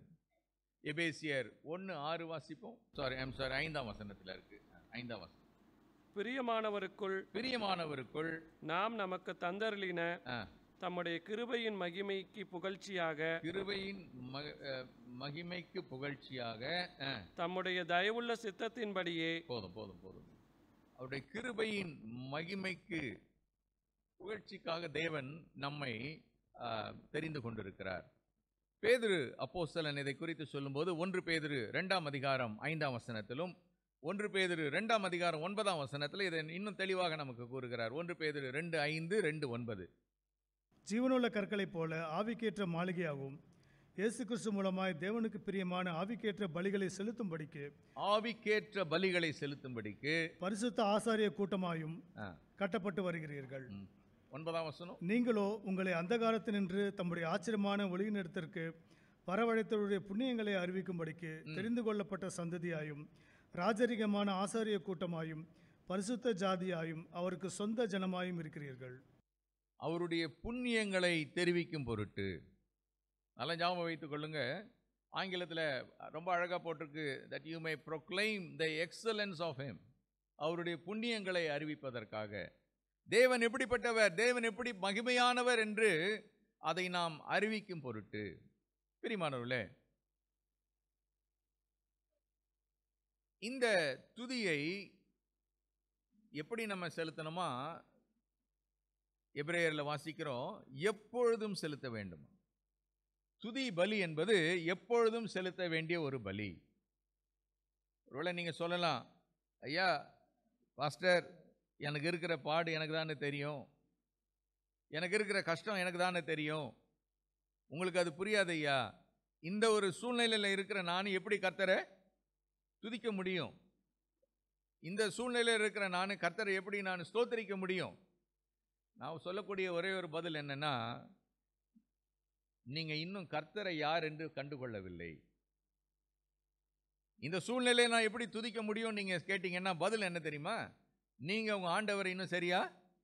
எபேசியர் ஒன்று ஆறு வாசிப்போம் சாரி ஐம் சாரி ஐந்தாம் வசனத்தில் இருக்கு ஐந்தாம் வசனம் பிரியமானவருக்குள் பிரியமானவருக்குள் நாம் நமக்கு தந்தருளின ஆ, தம்முடைய கிருபையின் மகிமைக்கு புகழ்ச்சியாக கிருபையின் மக அஹ், மகிமைக்கு புகழ்ச்சியாக ஆ, தம்முடைய தயவுள்ள சித்தத்தின்படியே போதும் போதும் போதும் அவருடைய கிருபையின் மகிமைக்கு புகழ்ச்சிக்காக தேவன் நம்மை ஆ, தெரிந்து கொண்டிருக்கிறார் பேதுரு அப்போஸ்தலன் இதை குறித்து சொல்லும்போது ஒன்று பேதுரு ரெண்டாம் அதிகாரம் ஐந்தாம் வசனத்திலும் ஒன்று பேதுரு ரெண்டாம் அதிகாரம் ஒன்பதாம் வசனத்தில் இதை இன்னும் தெளிவாக நமக்கு கூறுகிறார் ஒன்று பேதுரு ரெண்டு ஐந்து ரெண்டு ஒன்பது ஜீவனுள்ள கற்களைப் போல ஆவிக்கேற்ற மாளிகையாகவும் இயேசு கிறிஸ்து மூலமாய் தேவனுக்கு பிரியமான ஆவிக்கேற்ற பலிகளை செலுத்தும்படிக்கு ஆவிக்கேற்ற பலிகளை செலுத்தும்படிக்கு பரிசுத்த ஆசாரிய கூட்டமாயும் ஆ, கட்டப்பட்டு வருகிறீர்கள் ம். ஒன்பதாம் வசனம் நீங்களோ உங்களை அந்தகாரத்தினின்று தம்முடைய ஆச்சரியமான ஒளியினிடத்திற்கு வரவழைத்தவருடைய புண்ணியங்களை அறிவிக்கும்படிக்கு தெரிந்து கொள்ளப்பட்ட சந்ததியாயும் ராஜரிகமான ஆசாரிய கூட்டமாயும் பரிசுத்த ஜாதியாயும் அவருக்கு சொந்த ஜனமாயும் இருக்கிறீர்கள் அவருடைய புண்ணியங்களை தெரிவிக்கும் பொருட்டு நல்லா ஞாபகம் வைத்துக் கொள்ளுங்க ஆங்கிலத்தில் ரொம்ப அழகாக போட்டிருக்கு that you may proclaim the excellence of him அவருடைய புண்ணியங்களை அறிவிப்பதற்காக தேவன் எப்படிப்பட்டவர் தேவன் எப்படி மகிமையானவர் என்று அதை நாம் அறிவிக்கும் பொருட்டு பிரிமானவர்களே இந்த துதியை எப்படி நம்ம செலுத்தணுமா எபிரேயரில் வாசிக்கிறோம் எப்பொழுதும் செலுத்த வேண்டும் துதி பலி என்பது எப்பொழுதும் செலுத்த வேண்டிய ஒரு பலி ஒருவேளை நீங்கள் சொல்லலாம் ஐயா பாஸ்டர் எனக்கு இருக்கிற பாடு எனக்கு தானே தெரியும் எனக்கு இருக்கிற கஷ்டம் எனக்கு தானே தெரியும் உங்களுக்கு அது புரியாது ஐயா இந்த ஒரு சூழ்நிலையில் இருக்கிற நான் எப்படி கர்த்தரை துதிக்க முடியும் இந்த சூழ்நிலையில் இருக்கிற நான் கர்த்தரை எப்படி நான் ஸ்தோத்தரிக்க முடியும் நான் சொல்லக்கூடிய ஒரே ஒரு பதில் என்னன்னா நீங்க இன்னும் கர்த்தரை யார் என்று கண்டுகொள்ளவில்லை இந்த சூழ்நிலையை நான் எப்படி துதிக்க முடியும் நீங்க கேட்டீங்கன்னா பதில் என்ன தெரியுமா நீங்க உங்க ஆண்டவரை இன்னும் சரியா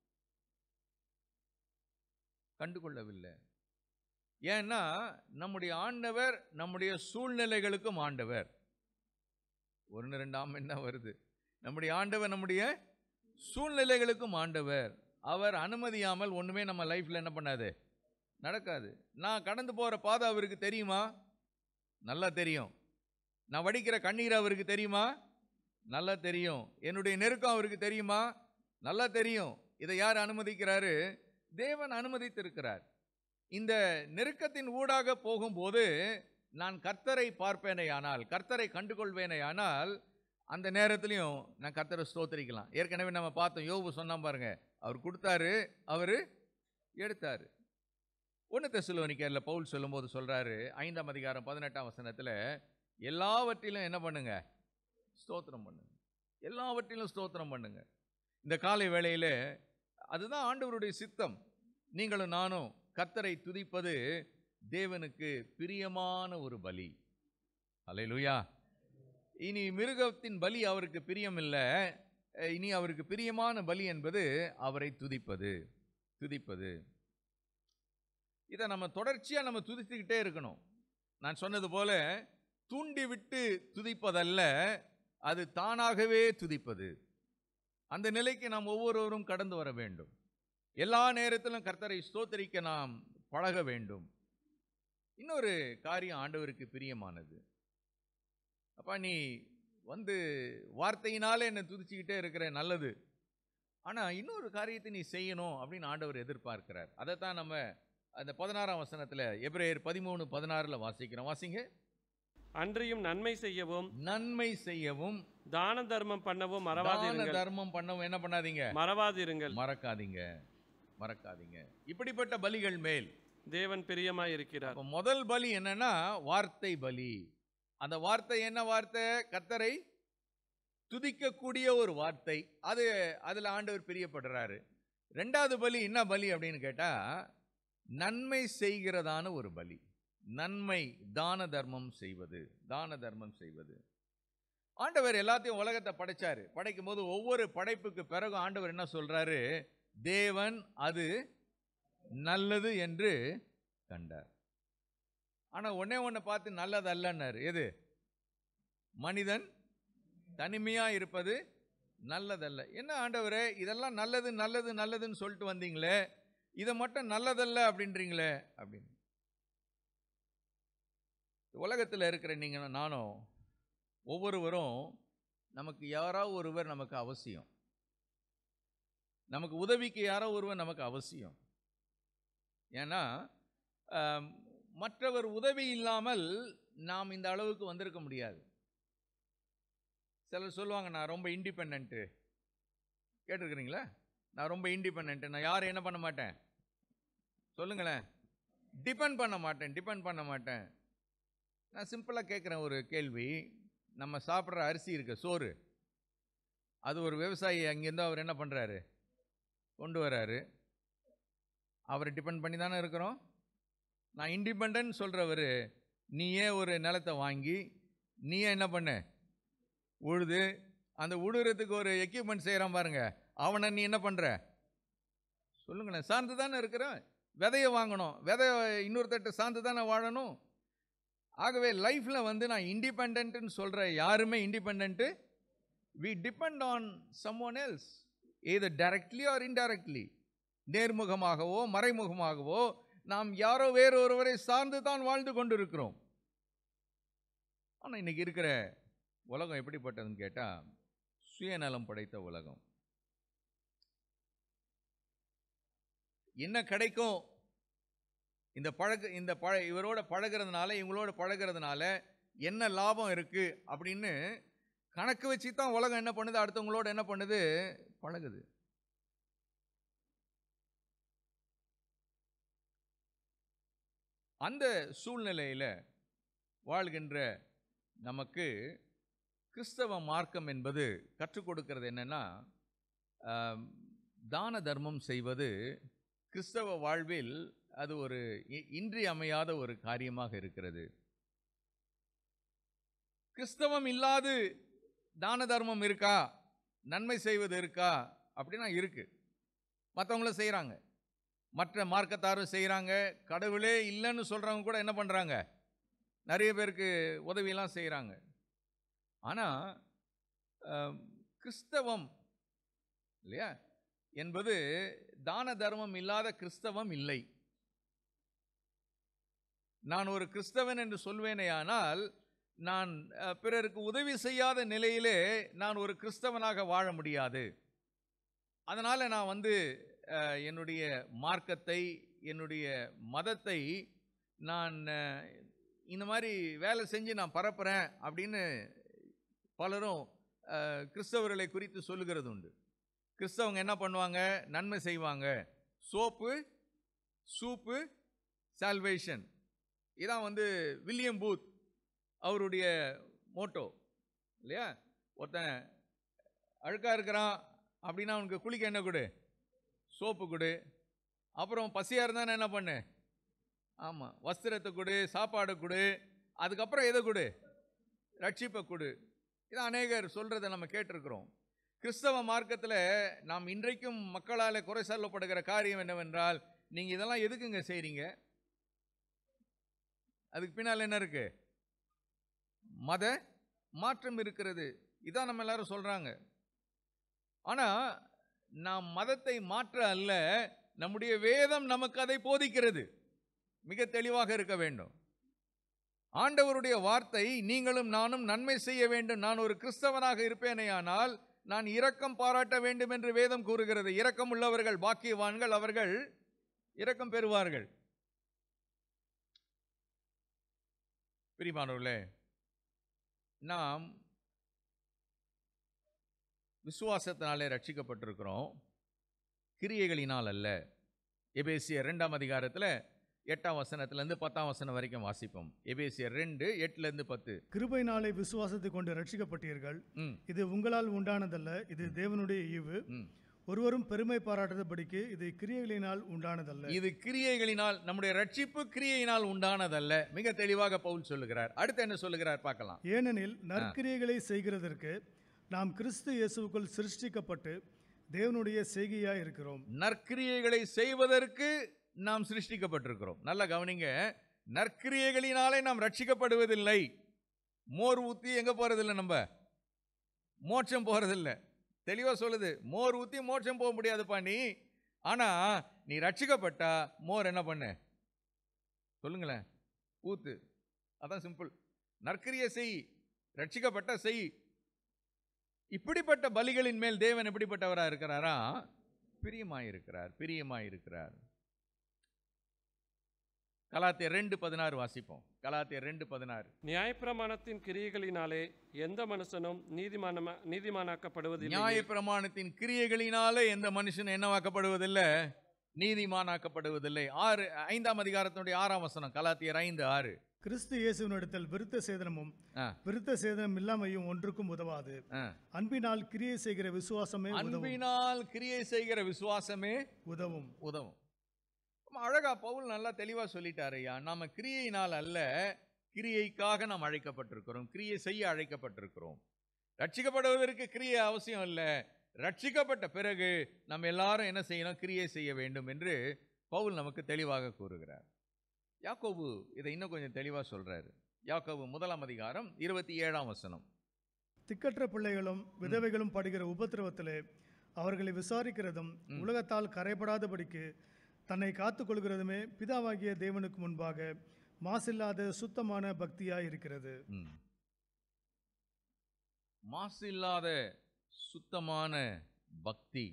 கண்டுகொள்ளவில்லை ஏன்னா நம்முடைய ஆண்டவர் நம்முடைய சூழ்நிலைகளுக்கும் ஆண்டவர் ஒன்று ரெண்டு ஆம் என்ன வருது நம்முடைய ஆண்டவர் நம்முடைய சூழ்நிலைகளுக்கும் ஆண்டவர் அவர் அனுமதியாமல் ஒன்றுமே நம்ம லைஃப்பில் என்ன பண்ணாது நடக்காது நான் கடந்து போகிற பாதை அவருக்கு தெரியுமா நல்லா தெரியும் நான் வடிக்கிற கண்ணீர் அவருக்கு தெரியுமா நல்லா தெரியும் என்னுடைய நெருக்கம் அவருக்கு தெரியுமா நல்லா தெரியும் இதை யார் அனுமதிக்கிறாரு தேவன் அனுமதித்திருக்கிறார் இந்த நெருக்கத்தின் ஊடாக போகும்போது நான் கர்த்தரை பார்ப்பேனே ஆனால் கர்த்தரை கண்டுகொள்வேனே ஆனால் அந்த நேரத்திலையும் நான் கர்த்தரை ஸ்தோத்திரிக்கலாம் ஏற்கனவே நம்ம பார்த்தோம் யோபு சொன்னான் பாருங்க அவர் கொடுத்தாரு அவர் எடுத்தார் ஒன்று தெசலோனிக்கரில் பவுல் சொல்லும்போது சொல்கிறாரு ஐந்தாம் அதிகாரம் பதினெட்டாம் வசனத்தில் எல்லாவற்றிலும் என்ன பண்ணுங்க ஸ்தோத்திரம் பண்ணுங்க எல்லாவற்றிலும் ஸ்தோத்திரம் பண்ணுங்க இந்த காலை வேளையில் அதுதான் ஆண்டவருடைய சித்தம் நீங்களும் நானும் கர்த்தரை துதிப்பது தேவனுக்கு பிரியமான ஒரு பலி அல்லேலூயா இனி மிருகத்தின் பலி அவருக்கு பிரியமில்லை அஹ் இனி அவருக்கு பிரியமான பலி என்பது அவரை துதிப்பது துதிப்பது இதை நம்ம தொடர்ச்சியாக நம்ம துதித்துக்கிட்டே இருக்கணும் நான் சொன்னது போல தூண்டி விட்டு துதிப்பதல்ல அது தானாகவே துதிப்பது அந்த நிலைக்கு நாம் ஒவ்வொருவரும் கடந்து வர வேண்டும் எல்லா நேரத்திலும் கர்த்தரை ஸ்தோத்தரிக்க நாம் பழக வேண்டும் இன்னொரு காரியம் ஆண்டவருக்கு பிரியமானது அப்பா நீ வந்து வார்த்தையினாலே என்னை துதிச்சுக்கிட்டே இருக்கிற நல்லது ஆனால் இன்னொரு காரியத்தை நீ செய்யணும் அப்படின்னு ஆண்டவர் எதிர்பார்க்கிறார் அதைத்தான் நம்ம அந்த பதினாறாம் வசனத்தில் எப்ரேயர் பதிமூணு பதினாறில் வாசிக்கிறோம் வாசிங்க அன்றியும் நன்மை செய்யவும் நன்மை செய்யவும் தான தர்மம் பண்ணவும் தான மறவாதிருங்கள் தர்மம் பண்ணவும் என்ன பண்ணாதீங்க மறவாதிருங்கள் மறக்காதீங்க மறக்காதீங்க இப்படிப்பட்ட பலிகள் மேல் தேவன் பிரியமாய் இருக்கிறார் அப்ப முதல் பலி என்னன்னா வார்த்தை பலி அந்த வார்த்தை என்ன வார்த்தை கர்த்தரை துதிக்கக்கூடிய ஒரு வார்த்தை அது அதில் ஆண்டவர் பிரியப்படுறாரு ரெண்டாவது பலி என்ன பலி அப்படின்னு கேட்டால் நன்மை செய்கிறதான ஒரு பலி நன்மை தான தர்மம் செய்வது தான தர்மம் செய்வது ஆண்டவர் எல்லாத்தையும் உலகத்தை படைச்சாரு படைக்கும் போது ஒவ்வொரு படைப்புக்கு பிறகு ஆண்டவர் என்ன சொல்றாரு தேவன் அது நல்லது என்று கண்டார் ஆனால் ஒண்ணே ஒன்று பார்த்து நல்லது அல்லன்னாரு எது மனிதன் தனிமையாக இருப்பது நல்லதல்ல என்ன ஆண்டவரே இதெல்லாம் நல்லது நல்லது நல்லதுன்னு சொல்லிட்டு வந்தீங்களே இதை மட்டும் நல்லதல்ல அப்படின்றீங்களே அப்படின்னு உலகத்தில் இருக்கிற நீங்கள் நானும் ஒவ்வொருவரும் நமக்கு யாரோ ஒருவர் நமக்கு அவசியம் நமக்கு உதவிக்கு யாரோ ஒருவர் நமக்கு அவசியம் ஏன்னா ஆம், மற்றவர் உதவி இல்லாமல் நாம் இந்த அளவுக்கு வந்திருக்க முடியாது சிலர் சொல்லுவாங்க நான் ரொம்ப இண்டிபெண்ட்டு கேட்டிருக்கிறீங்களா நான் ரொம்ப இண்டிபெண்ட்டு நான் யாரும் என்ன பண்ண மாட்டேன் சொல்லுங்களேன் டிபெண்ட் பண்ண மாட்டேன் டிபெண்ட் பண்ண மாட்டேன் நான் சிம்பிளாக கேட்குறேன் ஒரு கேள்வி நம்ம சாப்பிட்ற அரிசி இருக்க சோறு அது ஒரு விவசாயி அங்கேருந்து அவர் என்ன பண்ணுறாரு கொண்டு வராரு அவரை டிபெண்ட் பண்ணி தானே இருக்கிறோம் நான் இண்டிபெண்ட் சொல்கிறவர் நீயே ஒரு நிலத்தை வாங்கி நீயே என்ன பண்ண உழுது அந்த உழுறதுக்கு ஒரு எக்யூப்மெண்ட் செய்கிறான் பாருங்க அவனை நீ என்ன பண்ணுற சொல்லுங்களேன் சார்ந்து தானே இருக்கிற விதையை வாங்கணும் விதை இன்னொருத்தட்ட சார்ந்து தானே வாழணும் ஆகவே லைஃப்பில் வந்து நான் இண்டிபெண்ட்டுன்னு சொல்கிற யாருமே independent we depend on someone else either directly or indirectly நேர்முகமாகவோ மறைமுகமாகவோ நாம் யாரோ வேறொருவரை சார்ந்து தான் வாழ்ந்து கொண்டிருக்கிறோம் ஆனால் இன்னைக்கு இருக்கிற உலகம் எப்படிப்பட்டதுன்னு கேட்டால் சுயநலம் படைத்த உலகம் என்ன கிடைக்கும் இந்த பழக்க இந்த பழ இவரோட பழகிறதுனால இவங்களோட பழகிறதுனால என்ன லாபம் இருக்குது அப்படின்னு கணக்கு வச்சு தான் உலகம் என்ன பண்ணுது அடுத்தவங்களோட என்ன பண்ணுது பழகுது அந்த சூழ்நிலையில் வாழ்கின்ற நமக்கு கிறிஸ்தவ மார்க்கம் என்பது கற்றுக் கொடுக்கிறது என்னன்னா ஆம், தான தர்மம் செய்வது கிறிஸ்தவ வாழ்வில் அது ஒரு இ- இன்றியமையாத ஒரு காரியமாக இருக்கிறது கிறிஸ்தவம் இல்லாது தான தர்மம் இருக்கா நன்மை செய்வது இருக்கா அப்படின்னா இருக்கு மற்றவங்களும் செய்கிறாங்க மற்ற மார்க்கத்தாரும் செய்கிறாங்க கடவுளே இல்லைன்னு சொல்கிறவங்க கூட என்ன பண்ணுறாங்க நிறைய பேருக்கு உதவியெல்லாம் செய்கிறாங்க ஆனால் கிறிஸ்தவம் இல்லையா என்பது தான தர்மம் இல்லாத கிறிஸ்தவம் இல்லை நான் ஒரு கிறிஸ்தவன் என்று சொல்வேனேயானால் நான் அஹ், பிறருக்கு உதவி செய்யாத நிலையிலே நான் ஒரு கிறிஸ்தவனாக வாழ முடியாது அதனால் நான் வந்து அஹ், என்னுடைய மார்க்கத்தை என்னுடைய மதத்தை நான் அஹ், இந்த மாதிரி வேலை செஞ்சு நான் பரப்புகிறேன் அப்படின்னு பலரும் அஹ், கிறிஸ்தவர்களை குறித்து சொல்லுகிறது உண்டு கிறிஸ்தவங்க என்ன பண்ணுவாங்க நன்மை செய்வாங்க சோப்பு சூப்பு சால்வேஷன் இதான் வந்து வில்லியம் பூத் அவருடைய மோட்டோ இல்லையா ஒருத்தன் அழுக்காக இருக்கிறான் அப்படின்னா அவனுக்கு குளிக்க என்ன கொடு சோப்பு கொடு அப்புறம் பசியாக இருந்தானே என்ன பண்ணு ஆமாம் வஸ்திரத்தை கொடு சாப்பாடு கொடு அதுக்கப்புறம் எதை கொடு ரட்சிப்பை கொடு இது அநேகர் சொல்கிறத நம்ம கேட்டிருக்கிறோம் கிறிஸ்தவ மார்க்கத்தில் நாம் இன்றைக்கும் மக்களால் குறை சொல்லப்படுகிற காரியம் என்னவென்றால் நீங்கள் இதெல்லாம் எதுக்குங்க செய்கிறீங்க அதுக்கு பின்னால் என்ன இருக்கு மத மாற்றம் இருக்கிறது இதான் நம்ம எல்லாரும் சொல்கிறாங்க ஆனால் நாம் மதத்தை மாற்ற அல்ல நம்முடைய வேதம் நமக்கு அதை போதிக்கிறது மிக தெளிவாக இருக்க வேண்டும் ஆண்டவருடைய வார்த்தை நீங்களும் நானும் நன்மை செய்ய வேண்டும் நான் ஒரு கிறிஸ்தவனாக இருப்பேனேயானால் நான் இரக்கம் பாராட்ட வேண்டும் என்று வேதம் கூறுகிறது இரக்கம் உள்ளவர்கள் பாக்கியவான்கள் அவர்கள் இரக்கம் பெறுவார்கள் பிரிமானவர்களே நாம் விசுவாசத்தினாலே ரட்சிக்கப்பட்டிருக்கிறோம் கிரியைகளினால் அல்ல எபேசியர் ரெண்டாம் அதிகாரத்தில் எட்டாம் வசனத்திலேருந்து பத்தாம் வசனம் வரைக்கும் வாசிப்போம் எபேசியர் ரெண்டு எட்டுலேருந்து பத்து கிருபையினாலே விசுவாசத்தை கொண்டு ரட்சிக்கப்பட்டீர்கள் ம் இது உங்களால் உண்டானதல்ல இது தேவனுடைய ஈவு ம் ஒருவரும் பெருமை பாராட்டாதபடிக்கு இது கிரியைகளினால் உண்டானதல்ல இது கிரியைகளினால் நம்முடைய ரட்சிப்பு கிரியையினால் உண்டானதல்ல மிக தெளிவாக பவுல் சொல்லுகிறார் அடுத்து என்ன சொல்லுகிறார் பார்க்கலாம் ஏனெனில் நற்கிரியைகளை செய்கிறதற்கு நாம் கிறிஸ்து இயேசுவுக்குள் சிருஷ்டிக்கப்பட்டு தேவனுடைய செய்கையாய் இருக்கிறோம் நற்கிரியைகளை செய்வதற்கு நாம் சிருஷ்டிக்கப்பட்டிருக்கிறோம் நல்லா கவனிங்க நற்கிரியைகளினாலே நாம் ரட்சிக்கப்படுவதில்லை மோர் ஊற்றி எங்கே போகிறதில்ல நம்ம மோட்சம் போகிறதில்ல தெளிவாக சொல்லுது மோர் ஊற்றி மோட்சம் போக முடியாதுப்பா நீ ஆனால் நீ ரட்சிக்கப்பட்டா மோர் என்ன பண்ணு சொல்லுங்களேன் ஊத்து அதான் சிம்பிள் நற்கிரியை செய் ரட்சிக்கப்பட்ட செய் இப்படிப்பட்ட பலிகளின் மேல் தேவன் எப்படிப்பட்டவராக இருக்கிறாரா பிரியமாயிருக்கிறார் பிரியமாயிருக்கிறார் கலாத்தியர் ரெண்டு பதினாறு வாசிப்போம் கலாத்தியர் ரெண்டு பதினாறு நியாயப்பிரமாணத்தின் கிரியைகளினாலே எந்த மனுஷனும் நீதிமானமா நீதிமானாக்கப்படுவதில்லை நியாயப்பிரமாணத்தின் கிரியைகளினாலே எந்த மனுஷன் என்னவாக்கப்படுவதில்லை நீதிமானாக்கப்படுவதில்லை ஆறு ஐந்தாம் அதிகாரத்தினுடைய ஆறாம் வசனம் கலாத்தியர் ஐந்து ஆறு கிறிஸ்து இயேசுவினிடத்தில் விருத்த சேதனமும் ஆ. விருத்த சேதனம் இல்லாமையும் ஒன்றுக்கும் உதவாது ஆ. அன்பினால் கிரியை செய்கிற விசுவாசமே உதவும் அன்பினால் கிரியை செய்கிற விசுவாசமே உதவும் உதவும் ரொம்ப அழகா பவுல் நல்லா தெளிவா சொல்லிட்டாரு ஐயா நாம கிரியையினால் அல்ல கிரியைக்காக நாம் அழைக்கப்பட்டிருக்கிறோம் கிரியை செய்ய அழைக்கப்பட்டிருக்கிறோம் ரட்சிக்கப்படுவதற்கு கிரியை அவசியம் இல்லை ரட்சிக்கப்பட்ட பிறகு நம்ம எல்லாரும் என்ன செய்யணும் கிரியை செய்ய வேண்டும் என்று பவுல் நமக்கு தெளிவாக கூறுகிறார் யாக்கோபு இதை இன்னும் கொஞ்சம் தெளிவாக சொல்றாரு யாக்கோபு முதலாம் அதிகாரம் இருபத்தி ஏழாம் வசனம் திக்கற்ற பிள்ளைகளும் விதவைகளும் படுகிற உபத்திரவத்திலே அவர்களை விசாரிக்கிறதும் உலகத்தால் கரைபடாதபடிக்கு தன்னை காத்துக்கொள்கிறதுமே பிதாவாகிய தேவனுக்கு முன்பாக மாசில்லாத சுத்தமான பக்தியாய் இருக்கிறது ம். மாசில்லாத சுத்தமான பக்தி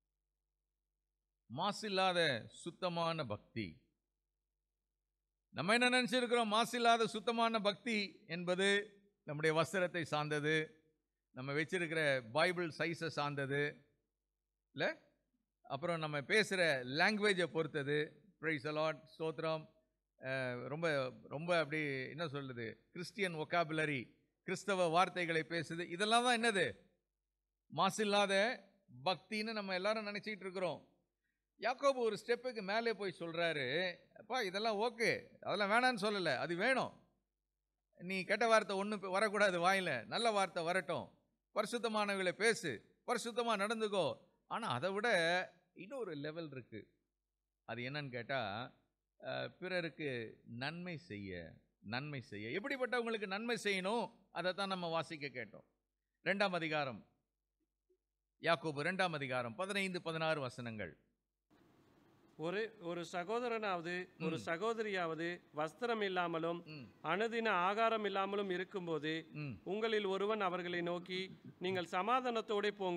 மாசில்லாத சுத்தமான பக்தி நம்ம என்ன நினைச்சிருக்கிறோம் மாசில்லாத சுத்தமான பக்தி என்பது நம்முடைய வஸ்திரத்தை சார்ந்தது நம்ம வச்சிருக்கிற பைபிள் சைஸை சார்ந்தது இல்லை அப்புறம் நம்ம பேசுகிற லாங்குவேஜை பொறுத்தது ப்ரைஸ் அலாட் ஸ்தோத்திரம் அஹ், ரொம்ப ரொம்ப அப்படி என்ன சொல்லுது கிறிஸ்டியன் ஒக்காபுலரி கிறிஸ்தவ வார்த்தைகளை பேசுது இதெல்லாம் தான் என்னது மாசில்லாத பக்தின்னு நம்ம எல்லாரும் நினச்சிக்கிட்டு இருக்கிறோம் யாக்கோபு ஒரு ஸ்டெப்புக்கு மேலே போய் சொல்கிறாரு அப்பா இதெல்லாம் ஓகே அதெல்லாம் வேணான்னு சொல்லலை அது வேணும் நீ கெட்ட வார்த்தை ஒன்றும் வரக்கூடாது வாயில் நல்ல வார்த்தை வரட்டும் பரிசுத்தமானவர்களை பேசு பரிசுத்தமாக நடந்துக்கோ ஆனால் அதை விட இன்னொரு லெவல் இருக்குது அது என்னன்னு கேட்டால் பிறருக்கு நன்மை செய்ய நன்மை செய்ய எப்படிப்பட்டவங்களுக்கு நன்மை செய்யணும் அதை தான் நம்ம வாசிக்க கேட்டோம் ரெண்டாம் அதிகாரம் யாக்கோபு ரெண்டாம் அதிகாரம் பதினைந்து பதினாறு வசனங்கள் ஒரு ஒரு சகோதரனாவது ஒரு ம். சகோதரியாவது வஸ்திரம் இல்லாமலும் ம், அனுதின ஆகாரம் இல்லாமலும் இருக்கும்போது ம், உங்களில் ஒருவன் அவர்களை நோக்கி நீங்கள் சமாதானத்தோடே போங்கள்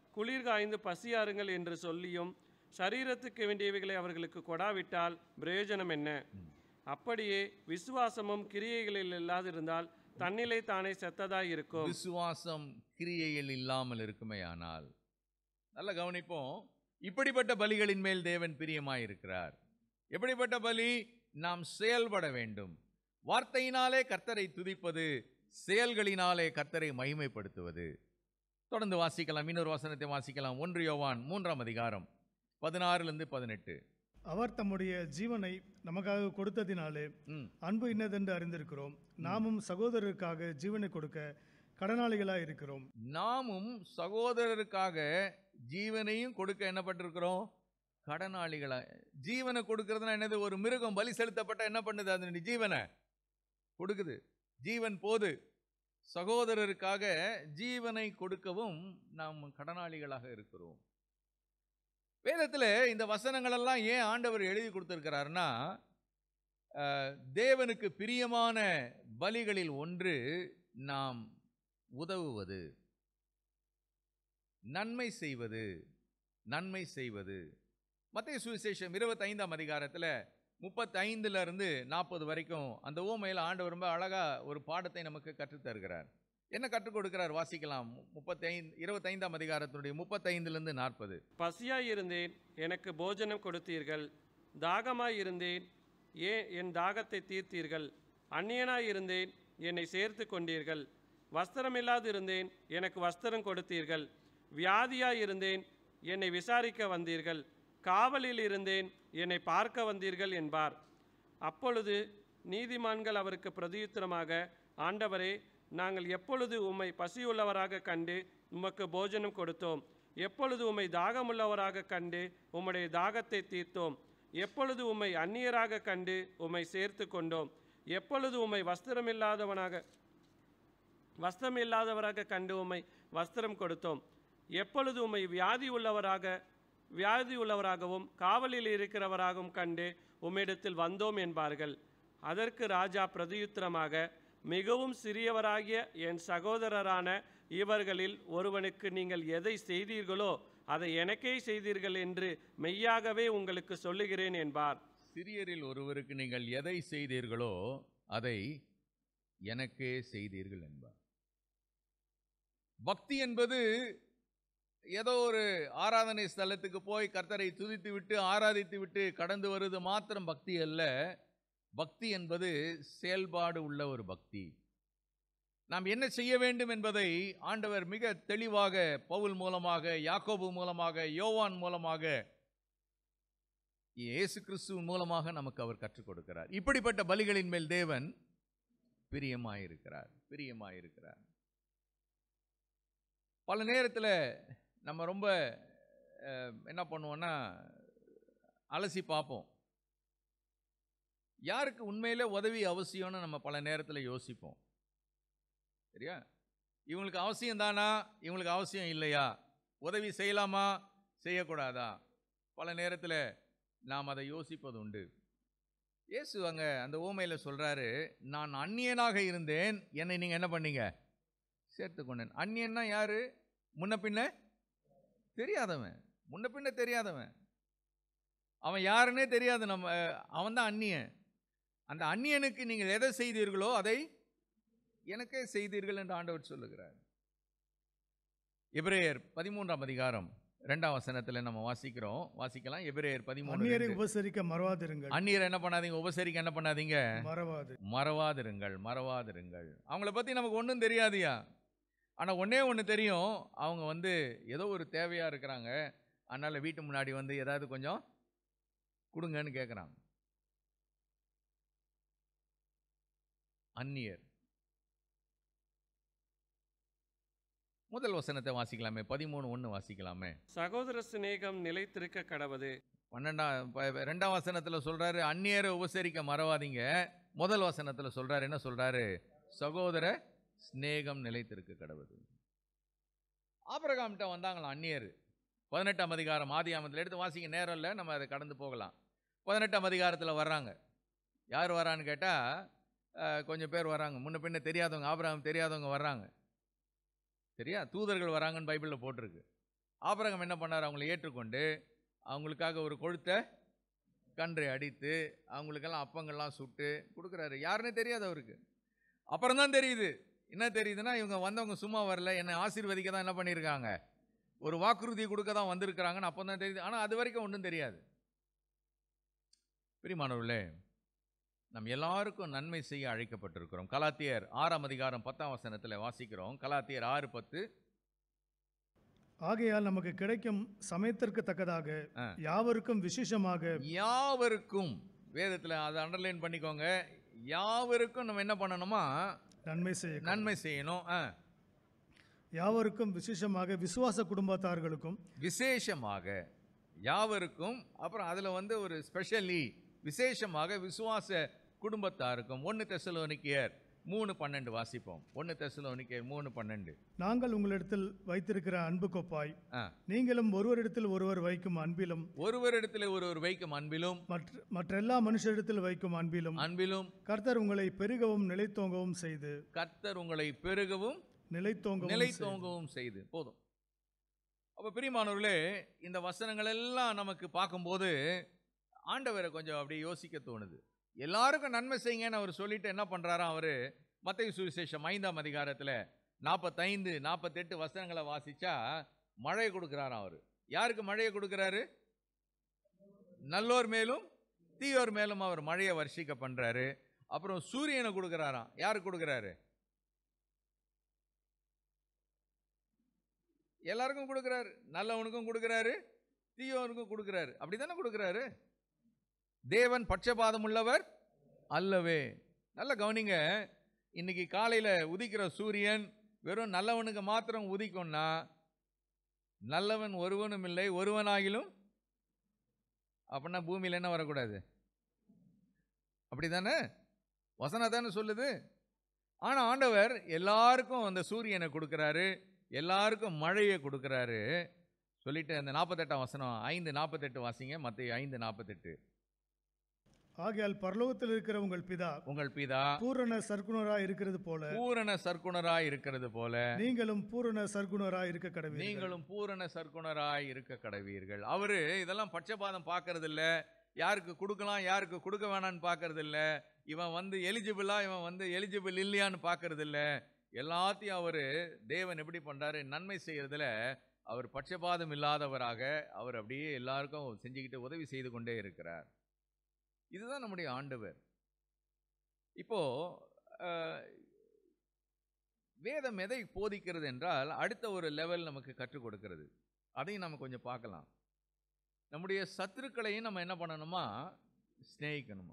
குளிர் காய்ந்து பசியாருங்கள் என்று சொல்லியும் சரீரத்துக்கு வேண்டியவைகளை அவர்களுக்கு கொடாவிட்டால் பிரயோஜனம் என்ன அப்படியே விசுவாசமும் கிரியைகளில் இல்லாதிருந்தால் தன்னிலை தானே செத்ததாய் இருக்கும் விசுவாசம் கிரியையில் இல்லாமல் இருக்குமேயானால் நல்ல கவனிப்போம் இப்படிப்பட்ட பலிகளின் மேல் தேவன் பிரியமாயிருக்கிறார் எப்படிப்பட்ட பலி நாம் செயல்பட வேண்டும் வார்த்தையினாலே கர்த்தரை துதிப்பது செயல்களினாலே கர்த்தரை மகிமைப்படுத்துவது தொடர்ந்து வாசிக்கலாம் இன்னொரு வசனத்தை வாசிக்கலாம் ஒன்று யோவான் மூன்றாம் அதிகாரம் பதினாறுலேருந்து பதினெட்டு அவர் தம்முடைய ஜீவனை நமக்காக கொடுத்ததினாலே ம் அன்பு இன்னதென்று அறிந்திருக்கிறோம் நாமும் சகோதரருக்காக ஜீவனை கொடுக்க கடனாளிகளாய் இருக்கிறோம் நாமும் சகோதரருக்காக ஜீவனையும் கொடுக்க என்ன பட்டிருக்கிறோம் கடனாளிகளா ஜீவனை கொடுக்கறதுனா என்னது ஒரு மிருகம் பலி செலுத்தப்பட்ட என்ன பண்ணுது அது ஜீவனை கொடுக்குது ஜீவன் போது சகோதரருக்காக ஜீவனை கொடுக்கவும் நாம் கடனாளிகளாக இருக்கிறோம் வேதத்தில் இந்த வசனங்களெல்லாம் ஏன் ஆண்டவர் எழுதி கொடுத்துருக்கிறாருன்னா அஹ், தேவனுக்கு பிரியமான பலிகளில் ஒன்று நாம் உதவுவது நன்மை செய்வது நன்மை செய்வது மத்திய சுவிசேஷம் இருபத்தைந்தாம் அதிகாரத்தில் முப்பத்தைந்துல இருந்து நாற்பது வரைக்கும் அந்த ஊமையில் ஆண்டவர் ரொம்ப அழகா ஒரு பாடத்தை நமக்கு கற்றுத் தருகிறார் என்ன கற்றுக் கொடுக்கிறார் வாசிக்கலாம் முப்பத்தைந்து இருபத்தைந்தாம் அதிகாரத்தினுடைய முப்பத்தைந்துலேருந்து நாற்பது பசியாய் இருந்தேன் எனக்கு போஜனம் கொடுத்தீர்கள் தாகமாய் இருந்தேன் ஏன் என் தாகத்தை தீர்த்தீர்கள் அந்நியனாய் இருந்தேன் என்னை சேர்த்து கொண்டீர்கள் வஸ்திரமில்லாது இருந்தேன் எனக்கு வஸ்திரம் கொடுத்தீர்கள் வியாதியாய் இருந்தேன் என்னை விசாரிக்க வந்தீர்கள் காவலில் இருந்தேன் என்னை பார்க்க வந்தீர்கள் என்பார் அப்பொழுது நீதிமான்கள் அவருக்கு பிரதியுத்தரமாக ஆண்டவரே நாங்கள் எப்பொழுது உம்மை பசியுள்ளவராக கண்டு உமக்கு போஜனம் கொடுத்தோம் எப்பொழுது உம்மை தாகமுள்ளவராக கண்டு உம்முடைய தாகத்தை தீர்த்தோம் எப்பொழுது உம்மை அந்நியராக கண்டு உம்மை சேர்த்து கொண்டோம் எப்பொழுது உம்மை வஸ்திரமில்லாதவனாக வஸ்திரம் இல்லாதவராக கண்டு உம்மை வஸ்திரம் கொடுத்தோம் எப்பொழுது உம்மை வியாதி உள்ளவராக வியாதி உள்ளவராகவும் காவலில் இருக்கிறவராகவும் கண்டு உம்மிடத்தில் வந்தோம் என்பார்கள் அதற்கு ராஜா பிரதியுத்தரமாக மிகவும் சிறியவராகிய என் சகோதரரான இவர்களில் ஒருவனுக்கு நீங்கள் எதை செய்தீர்களோ அதை எனக்கே செய்தீர்கள் என்று மெய்யாகவே உங்களுக்கு சொல்லுகிறேன் என்பார் சிறியரில் ஒருவருக்கு நீங்கள் எதை செய்தீர்களோ அதை எனக்கே செய்தீர்கள் என்பார் பக்தி என்பது ஏதோ ஒரு ஆராதனை ஸ்தலத்துக்கு போய் கர்த்தரை துதித்து விட்டு ஆராதித்து விட்டு கடந்து வருவது மாத்திரம் பக்தி அல்ல பக்தி என்பது செயல்பாடு உள்ள ஒரு பக்தி நாம் என்ன செய்ய வேண்டும் என்பதை ஆண்டவர் மிக தெளிவாக பவுல் மூலமாக யாக்கோபு மூலமாக யோவான் மூலமாக இயேசு கிறிஸ்துவின் மூலமாக நமக்கு அவர் கற்றுக் கொடுக்கிறார் இப்படிப்பட்ட பலிகளின் மேல் தேவன் பிரியமாயிருக்கிறார் பிரியமாயிருக்கிறார் பல நேரத்தில் நம்ம ரொம்ப அஹ், என்ன பண்ணுவோன்னா அலசி பார்ப்போம் யாருக்கு உண்மையிலே உதவி அவசியம்னு நம்ம பல நேரத்தில் யோசிப்போம் சரியா இவங்களுக்கு அவசியம் தானா இவங்களுக்கு அவசியம் இல்லையா உதவி செய்யலாமா செய்யக்கூடாதா பல நேரத்தில் நாம் அதை யோசிப்பது உண்டு இயேசு அங்கே அந்த ஊமையில் சொல்கிறாரு நான் அந்நியனாக இருந்தேன் என்னை நீங்கள் என்ன பண்ணீங்க சேர்த்து கொண்டேன் அந்நியன்னா யாரு முன்ன பின்ன தெரியாதவன் முன்ன பின்ன தெரியாதவன் அவன் யாருன்னே தெரியாது நம்ம அவன் தான் அந்நியன் அந்த அந்நியனுக்கு நீங்கள் எதை செய்தீர்களோ அதை எனக்கே செய்தீர்கள் என்று ஆண்டவர் சொல்லுகிறார் எபிரேயர் பதிமூன்றாம் அதிகாரம் ரெண்டாம் வசனத்தில் நம்ம வாசிக்கிறோம் வாசிக்கலாம் எபிரேயர் பதிமூணு அந்நியரை ரெண்டு. உபசரிக்க மறவாதிருங்கள் அந்நியர் என்ன பண்ணாதீங்க உபசரிக்க என்ன பண்ணாதீங்க மறவாது மறவாதிருங்கள் மறவாதிருங்கள் அவங்கள பற்றி நமக்கு ஒன்றும் தெரியாதுயா ஆனால் ஒன்றே ஒன்று தெரியும் அவங்க வந்து ஏதோ ஒரு தேவையாக இருக்கிறாங்க அதனால் வீட்டு முன்னாடி வந்து ஏதாவது கொஞ்சம் கொடுங்கன்னு கேட்குறாங்க அந்நியர் முதல் வசனத்தை வாசிக்கலாமே பதிமூணு ஒன்று வாசிக்கலாமே சகோதர சிநேகம் நிலைத்திருக்க கடவது பன்னெண்டாம் ப- ரெண்டாம் வசனத்தில் சொல்றாரு அந்நியரை உபசரிக்க மறவாதீங்க முதல் வசனத்தில் சொல்றாரு என்ன சொல்றாரு சகோதர சிநேகம் நிலைத்திருக்க கடவுது ஆபிரகாம்கிட்ட வந்தாங்களாம் அந்நியர் பதினெட்டாம் அதிகாரம் ஆதியாமத்தில் எடுத்து வாசிக்க நேரம் இல்லை நம்ம அதை கடந்து போகலாம் பதினெட்டாம் அதிகாரத்தில் வர்றாங்க யார் வரான்னு கேட்டால் கொஞ்சம் பேர் வராங்க முன்ன பின்ன தெரியாதவங்க ஆபிரகாம் தெரியாதவங்க வர்றாங்க சரியா தூதர்கள் வராங்கன்னு பைபிளில் போட்டிருக்கு ஆபரகம் என்ன பண்ணார் அவங்களை ஏற்றுக்கொண்டு அவங்களுக்காக ஒரு கொழுத்த கன்றை அடித்து அவங்களுக்கெல்லாம் அப்பங்கள்லாம் சுட்டு கொடுக்குறாரு யாருன்னே தெரியாது அவருக்கு அப்புறம் தான் தெரியுது என்ன தெரியுதுன்னா இவங்க வந்தவங்க சும்மா வரல என்னை ஆசீர்வதிக்க தான் என்ன பண்ணியிருக்காங்க ஒரு வாக்குறுதி கொடுக்க தான் வந்திருக்கிறாங்கன்னு அப்போ தான் தெரியுது ஆனால் அது வரைக்கும் ஒன்றும் தெரியாது பிரிமானவர்களே நம் எல்லாருக்கும் நன்மை செய்ய அழைக்கப்பட்டிருக்கிறோம் கலாத்தியர் ஆறாம் அதிகாரம் பத்தாம் வசனத்தில் வாசிக்கிறோம் கலாத்தியர் ஆறு பத்து ஆகையால் நமக்கு கிடைக்கும் சமயத்திற்கு தக்கதாக ஆ. யாவருக்கும் விசேஷமாக யாவருக்கும் வேதத்தில் அதை அண்டர்லைன் பண்ணிக்கோங்க யாவருக்கும் நம்ம என்ன பண்ணணுமா நன்மை செய்ய நன்மை செய்யணும் ஆ. யாவருக்கும் விசேஷமாக விசுவாச குடும்பத்தார்களுக்கும் விசேஷமாக யாவருக்கும் அப்புறம் அதில் வந்து ஒரு ஸ்பெஷலி விசேஷமாக விசுவாச குடும்பத்தாருக்கும் ஒன்று தெசலோனிக்கியர் மூணு பன்னெண்டு வாசிப்போம் ஒன்று தெசலோனிக்கியர் மூணு பன்னெண்டு நாங்கள் உங்களிடத்தில் வைத்திருக்கிற அன்பு கொப்பாய் ஆ நீங்களும் ஒருவரிடத்தில் ஒருவர் வைக்கும் அன்பிலும் ஒருவரிடத்தில் ஒருவர் வைக்கும் அன்பிலும் மற்ற மற்றெல்லா மனுஷரிடத்தில் வைக்கும் அன்பிலும் அன்பிலும் கர்த்தர் உங்களை பெருகவும் நிலைத்தோங்கவும் செய்து கர்த்தர் உங்களை பெருகவும் நிலைத்தோங்கவும் நிலை செய்து. தோங்கவும் செய்து போதும் அப்போ பிரியமானவர்களே இந்த வசனங்கள் எல்லாம் நமக்கு பார்க்கும்போது ஆண்டவரை கொஞ்சம் அப்படியே யோசிக்க தோணுது எல்லாருக்கும் நன்மை செய்யுங்கன்னு அவர் சொல்லிட்டு என்ன பண்ணுறாராம் அவர் மத்திய சுவிசேஷம் ஐந்தாம் அதிகாரத்தில் நாற்பத்தைந்து நாற்பத்தெட்டு வசனங்களை வாசிச்சா மழை கொடுக்குறாராம் அவர் யாருக்கு மழையை கொடுக்குறாரு நல்லோர் மேலும் தீயோர் மேலும் அவர் மழையை வர்ஷிக்க பண்ணுறாரு அப்புறம் சூரியனை கொடுக்குறாராம் யாருக்கு கொடுக்குறாரு எல்லாருக்கும் கொடுக்குறாரு நல்லவனுக்கும் கொடுக்குறாரு தீயவனுக்கும் கொடுக்குறாரு அப்படி தானே கொடுக்குறாரு தேவன் பட்சபாதம் உள்ளவர் அல்லவே நல்ல கவனிங்க இன்னைக்கு காலையில் உதிக்கிற சூரியன் வெறும் நல்லவனுக்கு மாத்திரம் உதிக்கும்னா நல்லவன் ஒருவனும் இல்லை ஒருவனாகிலும் அப்படின்னா பூமியில் என்ன வரக்கூடாது அப்படி தானே வசனம் தானே சொல்லுது ஆனால் ஆண்டவர் எல்லாருக்கும் அந்த சூரியனை கொடுக்குறாரு எல்லாருக்கும் மழையை கொடுக்குறாரு சொல்லிட்டு அந்த நாற்பத்தெட்டாம் வசனம் ஐந்து நாற்பத்தெட்டு வாசிங்க மற்ற ஐந்து நாற்பத்தெட்டு ஆகையால் பரலோகத்தில் இருக்கிற உங்கள் பிதா உங்கள் பிதா பூரண சர்க்குணராய் இருக்கிறது போல பூரண சர்க்குணராய் இருக்கிறது போல நீங்களும் பூரண சர்க்குணராய் இருக்க கடவீர்கள் நீங்களும் பூரண சர்க்குணராய் இருக்க கடவீர்கள் அவரு இதெல்லாம் பட்சபாதம் பார்க்கறது இல்ல யாருக்கு கொடுக்கலாம் யாருக்கு கொடுக்க வேணாம்னு பார்க்கறது இல்ல இவன் வந்து எலிஜிபிளா இவன் வந்து எலிஜிபிள் இல்லையான்னு பார்க்கறது இல்ல எல்லாத்தையும் அவர் தேவன் எப்படி பண்றாரு நன்மை செய்யறதுல அவர் பட்சபாதம் இல்லாதவராக அவர் அப்படியே எல்லாருக்கும் செஞ்சுக்கிட்டு உதவி செய்து கொண்டே இருக்கிறார் இதுதான் நம்முடைய ஆண்டவர் இப்போ அஹ், வேதம் எதை போதிக்கிறது என்றால் அடுத்த ஒரு லெவல் நமக்கு கற்றுக் கொடுக்கிறது அதையும் நம்ம கொஞ்சம் பார்க்கலாம் நம்முடைய சத்துருக்களையும் நம்ம என்ன பண்ணணுமா சிநேகிக்கணுமா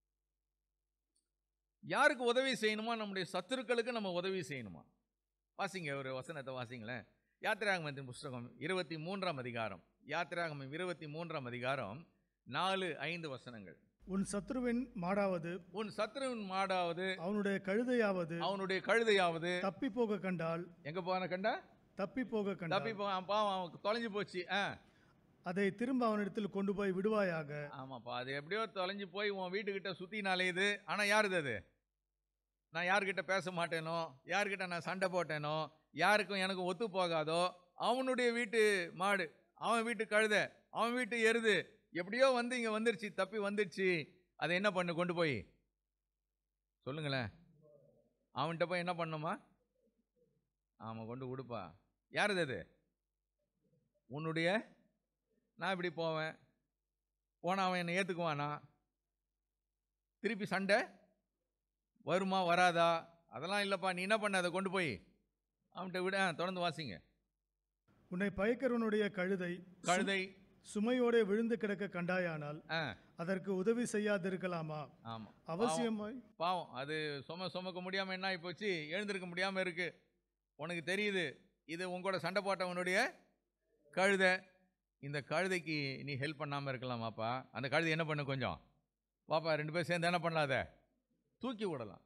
யாருக்கு உதவி செய்யணுமா நம்முடைய சத்துருக்களுக்கு நம்ம உதவி செய்யணுமா வாசிங்க ஒரு வசனத்தை வாசிங்களேன் யாத்திராகமத்தின் புஸ்தகம் இருபத்தி மூன்றாம் அதிகாரம் யாத்திராகமம் இருபத்தி மூன்றாம் அதிகாரம் நாலு ஐந்து வசனங்கள் உன் சத்ருவின் மாடாவது உன் சத்துருவின் மாடாவது அவனுடைய கழுதையாவது அவனுடைய கழுதையாவது தப்பி போக கண்டால் எங்க போன கண்டா தப்பி போக தப்பி கண்டால் போ பாவம் அவனுக்கு தொலைஞ்சு போச்சு ஆ அதை திரும்ப அவனிடத்தில் கொண்டு போய் விடுவாயாக ஆமாப்பா அது எப்படியோ தொலைஞ்சு போய் உன் வீட்டுக்கிட்ட சுற்றி நாளையுது ஆனால் யாருது அது நான் யார்கிட்ட பேச மாட்டேனோ யார்கிட்ட நான் சண்டை போட்டேனோ யாருக்கும் எனக்கு ஒத்து போகாதோ அவனுடைய வீட்டு மாடு அவன் வீட்டு கழுத அவன் வீட்டு எருது எப்படியோ வந்து இங்கே வந்துருச்சு தப்பி வந்துருச்சு அதை என்ன பண்ணு கொண்டு போய் சொல்லுங்களேன் அவன்கிட்ட போய் என்ன பண்ணுமா ஆமாம் கொண்டு கொடுப்பா யாருது அது உன்னுடைய நான் இப்படி போவேன் போனால் அவன் என்னை ஏற்றுக்குவானா திருப்பி சண்டை வருமா வராதா அதெல்லாம் இல்லைப்பா நீ என்ன பண்ண அதை கொண்டு போய் அவன்கிட்ட விட ஆ, தொடர்ந்து வாசிங்க உன்னை பயக்கிறவனுடைய கழுதை கழுதை சுமையோടെ விழுந்து கிடக்க கண்டாயானால் ஆ அதற்கு உதவி செய்யாதிருக்கலாமா ஆமாம் அவசியமாய் பாவம் அது சும சுமக்க முடியாமல் என்ன ஆகி போச்சு எழுந்திருக்க முடியாமல் இருக்கு உனக்கு தெரியுது இது உங்களோட சண்டை போட்டவனுடைய கழுதை இந்த கழுதைக்கு நீ ஹெல்ப் பண்ணாமல் இருக்கலாமாப்பா அந்த கழுதை என்ன பண்ணு கொஞ்சம் வாப்பா ரெண்டு பேரும் சேர்ந்து என்ன பண்ணலாத தூக்கி விடலாம்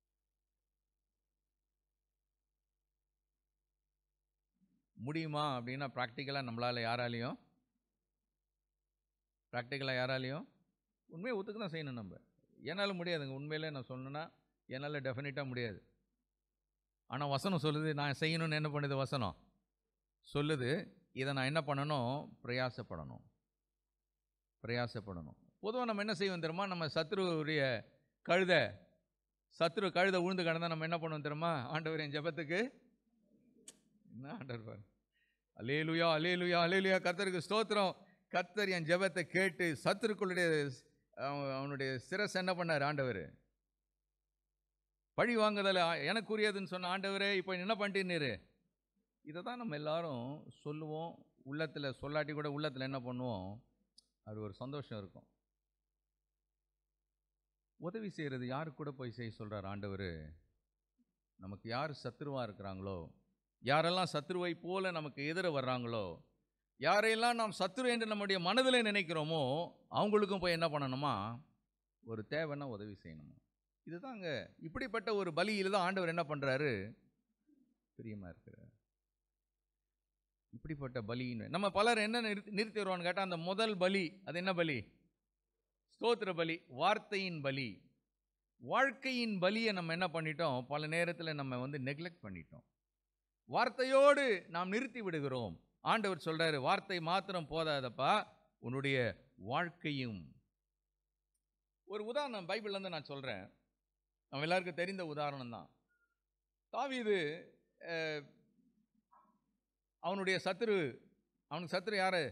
முடியுமா அப்படின்னா ப்ராக்டிக்கலாக நம்மளால் யாராலையும் ப்ராக்டிக்கலாக யாராலையும் உண்மையை ஒத்துக்க தான் செய்யணும் நம்ம என்னால் முடியாதுங்க உண்மையிலே நான் சொல்லணுன்னா என்னால் டெஃபினட்டாக முடியாது ஆனால் வசனம் சொல்லுது நான் செய்யணும்னு என்ன பண்ணுது வசனம் சொல்லுது இதை நான் என்ன பண்ணணும் பிரயாசப்படணும் பிரயாசப்படணும் பொதுவாக நம்ம என்ன செய்வோம் தெரியுமா நம்ம சத்ருவுடைய கழுத சத்ரு கழுத உழுந்து கிடந்தா நம்ம என்ன பண்ணுவோம் தெரியுமா ஆண்டவர் என் ஜெபத்துக்கு என்ன ஆண்டவர் பாரு அலேலுயா அலேலுயா அலேலுயா கர்த்தருக்கு ஸ்தோத்திரம் கர்த்தர் என் ஜெபத்தை கேட்டு சத்துருக்களுடைய அவன் அவனுடைய சிரஸ் என்ன பண்ணார் ஆண்டவர் பழி வாங்குதல் ஆ- எனக்குரியதுன்னு சொன்ன ஆண்டவரே இப்போ என்ன பண்ணிட்டீரு இதை தான் நம்ம எல்லாரும் சொல்லுவோம் உள்ளத்தில் சொல்லாட்டி கூட உள்ளத்தில் என்ன பண்ணுவோம் அது ஒரு சந்தோஷம் இருக்கும் உதவி செய்கிறது யாருக்கு கூட போய் செய்ய சொல்கிறார் ஆண்டவர் நமக்கு யார் சத்துருவாக இருக்கிறாங்களோ யாரெல்லாம் சத்துருவை போல நமக்கு எதிர வர்றாங்களோ யாரையெல்லாம் நாம் சத்துரு என்று நம்முடைய மனதில் நினைக்கிறோமோ அவங்களுக்கும் போய் என்ன பண்ணணுமா ஒரு தேவைன்னா உதவி செய்யணுமா இதுதாங்க இப்படிப்பட்ட ஒரு பலியில் தான் ஆண்டவர் என்ன பண்ணுறாரு பிரியமாக இருக்கிறார் இப்படிப்பட்ட பலின்னு நம்ம பலர் என்ன நிறுத்தி நிறுத்தி வருவான்னு கேட்டால் அந்த முதல் பலி அது என்ன பலி ஸ்தோத்திர பலி வார்த்தையின் பலி வாழ்க்கையின் பலியை நம்ம என்ன பண்ணிட்டோம் பல நேரத்தில் நம்ம வந்து நெக்லெக்ட் பண்ணிட்டோம் வார்த்தையோடு நாம் நிறுத்தி விடுகிறோம் ஆண்டவர் சொல்றாரு வார்த்தை மாத்திரம் போதாதப்பா உன்னுடைய வாழ்க்கையும் ஒரு உதாரணம் பைபிள்ல இருந்து நான் சொல்றேன் நம்ம எல்லாருக்கும் தெரிந்த உதாரணம் தான் தாவீது அஹ், அவனுடைய சத்துரு அவனுக்கு சத்துரு யாரு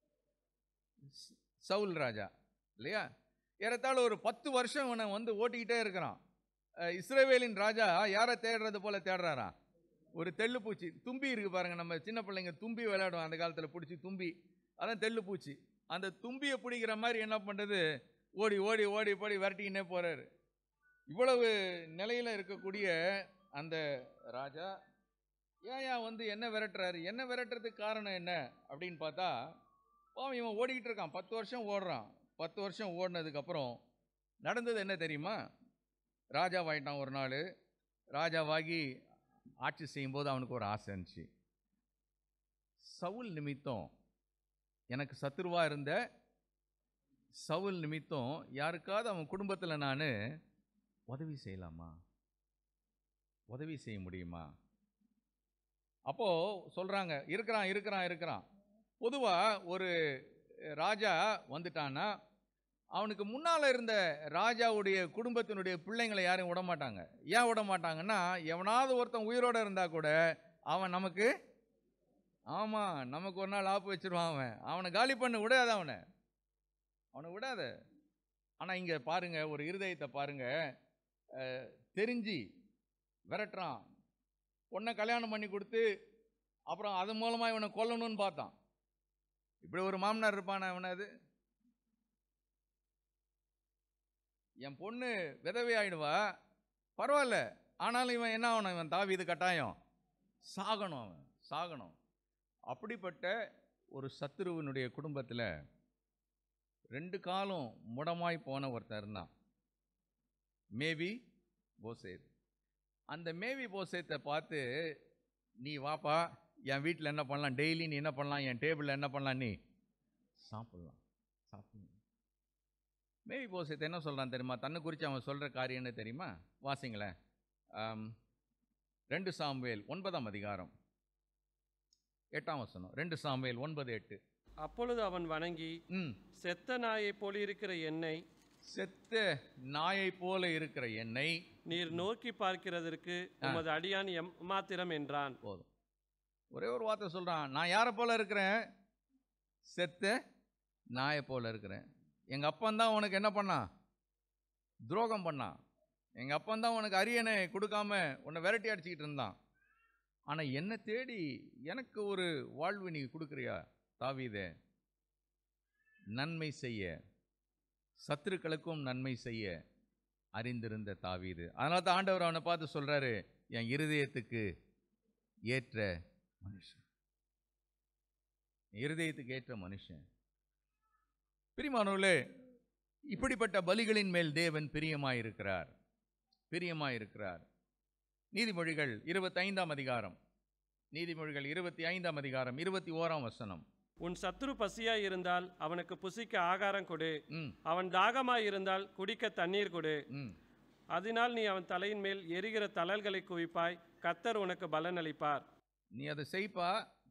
ஸ்- சவுல் ராஜா இல்லையா ஏறத்தாழ ஒரு பத்து வருஷம் இவனை வந்து ஓட்டிக்கிட்டே இருக்கிறான் அஹ், இஸ்ரவேலின் ராஜா யாரை தேடுறது போல தேடுறாரா ஒரு தெள்ளுப்பூச்சி தும்பி இருக்கு பாருங்க நம்ம சின்ன பிள்ளைங்க தும்பி விளையாடுவோம் அந்த காலத்தில் பிடிச்சி தும்பி அதான் தெள்ளுப்பூச்சி அந்த தும்பியை பிடிக்கிற மாதிரி என்ன பண்ணுறது ஓடி ஓடி ஓடி ஓடி விரட்டிக்கினே போறாரு இவ்வளவு நிலையில் இருக்கக்கூடிய அந்த ராஜா ஏன் ஏன் வந்து என்ன விரட்டுறாரு என்ன விரட்டுறதுக்கு காரணம் என்ன அப்படின்னு பார்த்தா பாவம் இவன் ஓடிக்கிட்டு இருக்கான் பத்து வருஷம் ஓடுறான் பத்து வருஷம் ஓடினதுக்கப்புறம் நடந்தது என்ன தெரியுமா ராஜாவாயிட்டான் ஒரு நாள் ராஜாவாகி ஆட்சி செய்யும்போது அவனுக்கு ஒரு ஆசை இருந்துச்சு சவுல் நிமித்தம் எனக்கு சத்துருவா இருந்த சவுல் நிமித்தம் யாருக்காவது அவன் குடும்பத்தில் நான் உதவி செய்யலாமா உதவி செய்ய முடியுமா அப்போது சொல்கிறாங்க இருக்கிறான் இருக்கிறான் இருக்கிறான் பொதுவாக ஒரு ராஜா வந்துட்டான்னா அவனுக்கு முன்னால் இருந்த ராஜாவுடைய குடும்பத்தினுடைய பிள்ளைங்களை யாரையும் விட மாட்டாங்க ஏன் விட மாட்டாங்கன்னா எவனாவது ஒருத்தன் உயிரோடு இருந்தால் கூட அவன் நமக்கு ஆமாம் நமக்கு ஒரு நாள் ஆப்பு வச்சிருவான் அவன் அவனை காலி பண்ண விடாத அவனை அவனை விடாத ஆனால் இங்கே பாருங்க ஒரு இருதயத்தை பாருங்க அஹ், தெரிஞ்சு விரட்டுறான் பொண்ணை கல்யாணம் பண்ணி கொடுத்து அப்புறம் அது மூலமாக இவனை கொல்லணும்னு பார்த்தான் இப்படி ஒரு மாமனார் இருப்பானா அவனது என் பொண்ணு விதவை ஆயிடுவா பரவாயில்ல ஆனாலும் இவன் என்ன ஆகணும் இவன் தாவி இது கட்டாயம் சாகணும் அவன் சாகணும் அப்படிப்பட்ட ஒரு சத்துருவனுடைய குடும்பத்தில் ரெண்டு காலம் முடமாய் போன ஒருத்தன் இருந்தான் மேவி போசேத் அந்த மேவி போசேத்தை பார்த்து நீ வாப்பா என் வீட்டில் என்ன பண்ணலாம் டெய்லி நீ என்ன பண்ணலாம் என் டேபிளில் என்ன பண்ணலாம் நீ சாப்பிட்லாம் சாப்பிடலாம் மேவி போசேத்தை என்ன சொல்கிறான் தெரியுமா தன்னை குறித்து அவன் சொல்கிற காரியம் என்ன தெரியுமா வாசிங்களேன் ஆம், ரெண்டு சாமுவேல் ஒன்பதாம் அதிகாரம் எட்டாம் வசனம் ரெண்டு சாமுவேல் ஒன்பது எட்டு அப்பொழுது அவன் வணங்கி ம் செத்த நாயைப் போலிருக்கிற என்னை செத்த நாயை போல இருக்கிற என்னை நீர் நோக்கி பார்க்கிறதற்கு உமது அடியான் எம் மாத்திரம் என்றான் போதும் ஒரே ஒரு வார்த்தை சொல்கிறான் நான் யாரை போல இருக்கிறேன் செத்த நாயை போல இருக்கிறேன் எங்கள் அப்பன் தான் உனக்கு என்ன பண்ணான் துரோகம் பண்ணான் எங்கள் அப்பன் தான் உனக்கு அரியணை கொடுக்காம உன்னை விரட்டி அடிச்சுக்கிட்டு இருந்தான் ஆனால் என்னை தேடி எனக்கு ஒரு வாழ்வு நீ கொடுக்குறியா தாவீதே நன்மை செய்ய சத்துருக்களுக்கும் நன்மை செய்ய அறிந்திருந்த தாவீது அதனால தான் ஆண்டவர் அவனை பார்த்து சொல்கிறாரு என் இருதயத்துக்கு ஏற்ற மனுஷன் இருதயத்துக்கு ஏற்ற மனுஷன் பிரிமானவர்களே இப்படிப்பட்ட பலிகளின் மேல் தேவன் பிரியமாயிருக்கிறார் பிரியமாயிருக்கிறார் நீதிமொழிகள் இருபத்தைந்தாம் அதிகாரம் நீதிமொழிகள் இருபத்தி ஐந்தாம் அதிகாரம் இருபத்தி ஓராம் வசனம் உன் சத்துரு பசியாய் இருந்தால் அவனுக்கு புசிக்க ஆகாரம் கொடு ம் அவன் தாகமாய் இருந்தால் குடிக்க தண்ணீர் கொடு ம் அதனால் நீ அவன் தலையின் மேல் எரிகிற தழல்களை குவிப்பாய் கத்தர் உனக்கு பலன் அளிப்பார் நீ அதை செய்ப்பா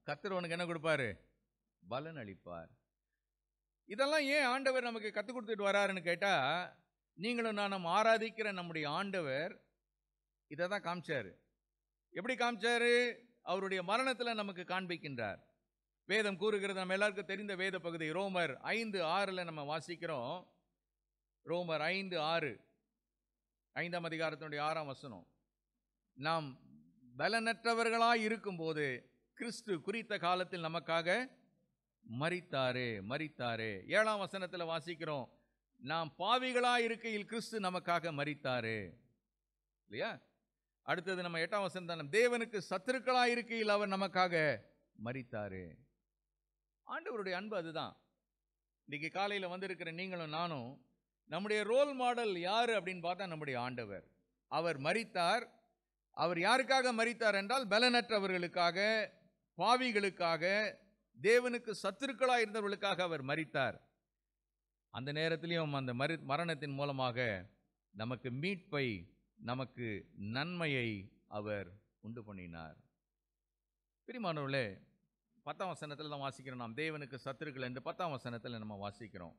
கர்த்தர் உனக்கு என்ன கொடுப்பாரு பலன் அளிப்பார் இதெல்லாம் ஏன் ஆண்டவர் நமக்கு கற்றுக் கொடுத்துட்டு வராருன்னு கேட்டால் நீங்களும் நான் நம்ம ஆராதிக்கிற நம்முடைய ஆண்டவர் இதை தான் காமிச்சாரு எப்படி காமிச்சாரு அவருடைய மரணத்தில் நமக்கு காண்பிக்கின்றார் வேதம் கூறுகிறது நம்ம எல்லாருக்கும் தெரிந்த வேத பகுதி ரோமர் ஐந்து ஆறில் நம்ம வாசிக்கிறோம் ரோமர் ஐந்து ஆறு ஐந்தாம் அதிகாரத்தினுடைய ஆறாம் வசனம் நாம் பலனற்றவர்களாய் இருக்கும்போது கிறிஸ்து குறித்த காலத்தில் நமக்காக மரித்தாரே மரித்தாரே ஏழாம் வசனத்தில் வாசிக்கிறோம் நாம் பாவிகளாய் இருக்கையில் கிறிஸ்து நமக்காக மரித்தாரே இல்லையா அடுத்தது நம்ம எட்டாம் வசனம் தான் தேவனுக்கு சத்துருக்களாய் இருக்கையில் அவர் நமக்காக மரித்தாரு ஆண்டவருடைய அன்பு அதுதான் இன்னைக்கு காலையில் வந்திருக்கிற நீங்களும் நானும் நம்முடைய ரோல் மாடல் யார் அப்படின்னு பார்த்தா நம்முடைய ஆண்டவர் அவர் மரித்தார் அவர் யாருக்காக மரித்தார் என்றால் பலனற்றவர்களுக்காக பாவிகளுக்காக தேவனுக்கு சத்துருக்களாக இருந்தவர்களுக்காக அவர் மரித்தார் அந்த நேரத்திலையும் அந்த மரி மரணத்தின் மூலமாக நமக்கு மீட்பை நமக்கு நன்மையை அவர் உண்டு பண்ணினார் பிரிமானவர்களே பத்தாம் வசனத்தில் தான் வாசிக்கிறோம் நாம் தேவனுக்கு சத்துருக்கள் என்று பத்தாம் வசனத்தில் நம்ம வாசிக்கிறோம்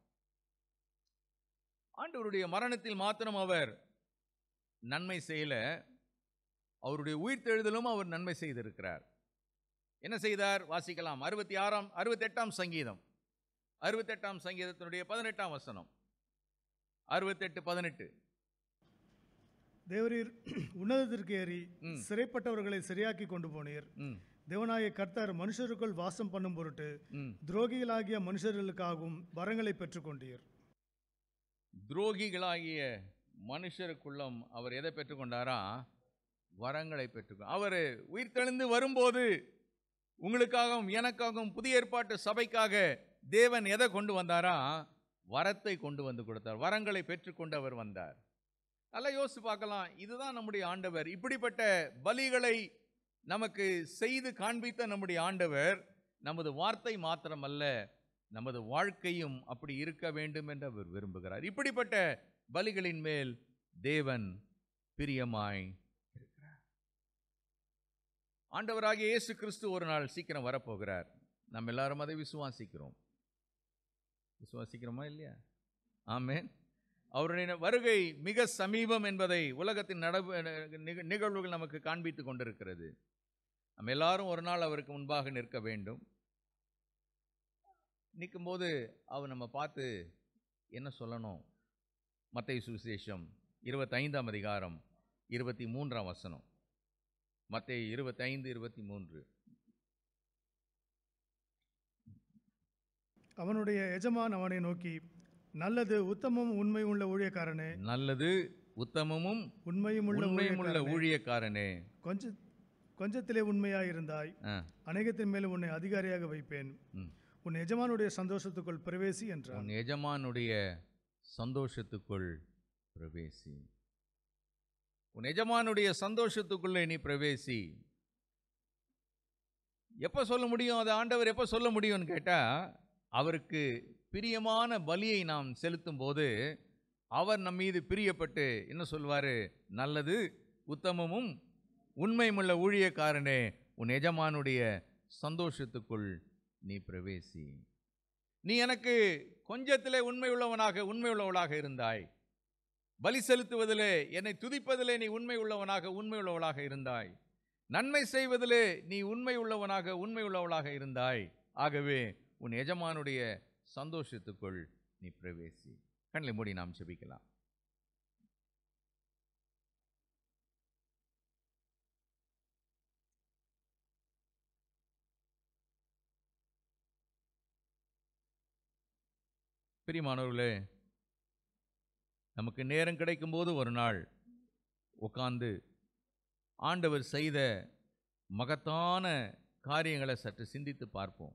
ஆண்டவருடைய மரணத்தில் மாத்திரம் அவர் நன்மை செய்யல அவருடைய உயிர்த்தெழுதலும் அவர் நன்மை செய்திருக்கிறார் என்ன செய்தார் வாசிக்கலாம் அறுபத்தி ஆறாம் அறுபத்தெட்டாம் சங்கீதம் அறுபத்தெட்டாம் சங்கீதத்தினுடைய பதினெட்டாம் வசனம் அறுபத்தெட்டு பதினெட்டு தேவரீர் உன்னதத்திற்கு ஏறி ம். சிறைப்பட்டவர்களை சரியாக்கி கொண்டு போனீர் ம் தேவனாய கர்த்தர் மனுஷருக்குள் வாசம் பண்ணும் பொருட்டு ம் துரோகிகளாகிய மனுஷர்களுக்காகவும் வரங்களை பெற்றுக்கொண்டீர் துரோகிகளாகிய மனுஷருக்குள்ளும் அவர் எதை பெற்றுக்கொண்டாரா வரங்களை பெற்றுக்கொண்டார் அவர் உயிர்த்தெழுந்து வரும்போது உங்களுக்காகவும் எனக்காகவும் புதிய ஏற்பாட்டு சபைக்காக தேவன் எதை கொண்டு வந்தாரா வரத்தை கொண்டு வந்து கொடுத்தார் வரங்களை பெற்றுக்கொண்டு அவர் வந்தார் நல்லா யோசிச்சு பார்க்கலாம் இதுதான் நம்முடைய ஆண்டவர் இப்படிப்பட்ட பலிகளை நமக்கு செய்து காண்பித்த நம்முடைய ஆண்டவர் நமது வார்த்தை மாத்திரமல்ல நமது வாழ்க்கையும் அப்படி இருக்க வேண்டும் என்று அவர் விரும்புகிறார் இப்படிப்பட்ட பலிகளின் மேல் தேவன் பிரியமாய் இருக்கிறார் ஆண்டவராகிய இயேசு கிறிஸ்து ஒரு நாள் சீக்கிரம் வரப்போகிறார் நம்ம எல்லாரும் அதை விசுவாசிக்கிறோம் விசுவாசிக்கிறோமா இல்லையா ஆமென் அவருடைய வருகை மிக சமீபம் என்பதை உலகத்தின் நடவு நிக- நிகழ்வுகள் நமக்கு காண்பித்து கொண்டிருக்கிறது நம்ம எல்லாரும் ஒரு நாள் அவருக்கு முன்பாக நிற்க வேண்டும் நிற்கும்போது அவர் நம்ம பார்த்து என்ன சொல்லணும் மத்தேயு சுவிசேஷம் இருபத்தைந்தாம் அதிகாரம் இருபத்தி மூன்றாம் வசனம் மத்தேயு இருபத்தைந்து இருபத்தி மூன்று அவனுடைய எஜமான் அவனை நோக்கி நல்லது உத்தமம் உண்மை உள்ள ஊழியக்காரனே நல்லது உத்தமமும் உண்மையும் உள்ள உண்மையும் உள்ள ஊழியக்காரனே ஊழியக்காரனே கொஞ்ச கொஞ்சத்திலே உண்மையாயிருந்தாய் ஆ, அநேகத்தின் மேல் உன்னை அதிகாரியாக வைப்பேன் ம். உன் எஜமானுடைய சந்தோஷத்துக்குள் பிரவேசி என்றான் உன் எஜமானுடைய சந்தோஷத்துக்குள் பிரவேசி உன் எஜமானுடைய சந்தோஷத்துக்குள்ளே நீ பிரவேசி எப்போ சொல்ல முடியும் அதை ஆண்டவர் எப்போ சொல்ல முடியும்னு கேட்டால் அவருக்கு பிரியமான பலியை நாம் செலுத்தும் போது அவர் நம் மீது பிரியப்பட்டு என்ன சொல்வார் நல்லது உத்தமமும் உண்மையுமுள்ள ஊழியக்காரனே உன் எஜமானுடைய சந்தோஷத்துக்குள் நீ பிரவேசி நீ எனக்கு கொஞ்சத்திலே உண்மை உள்ளவனாக உண்மை உள்ளவளாக இருந்தாய் பலி செலுத்துவதிலே என்னை துதிப்பதிலே நீ உண்மை உள்ளவனாக உண்மை உள்ளவளாக இருந்தாய் நன்மை செய்வதிலே நீ உண்மை உள்ளவனாக உண்மை உள்ளவளாக இருந்தாய் ஆகவே உன் எஜமானுடைய சந்தோஷத்துக்குள் நீ பிரவேசி கண்களை மூடி நாம் செபிக்கலாம் பிரியமானவர்களே நமக்கு நேரம் கிடைக்கும்போது ஒரு நாள் உட்கார்ந்து ஆண்டவர் செய்த மகத்தான காரியங்களை சற்று சிந்தித்து பார்ப்போம்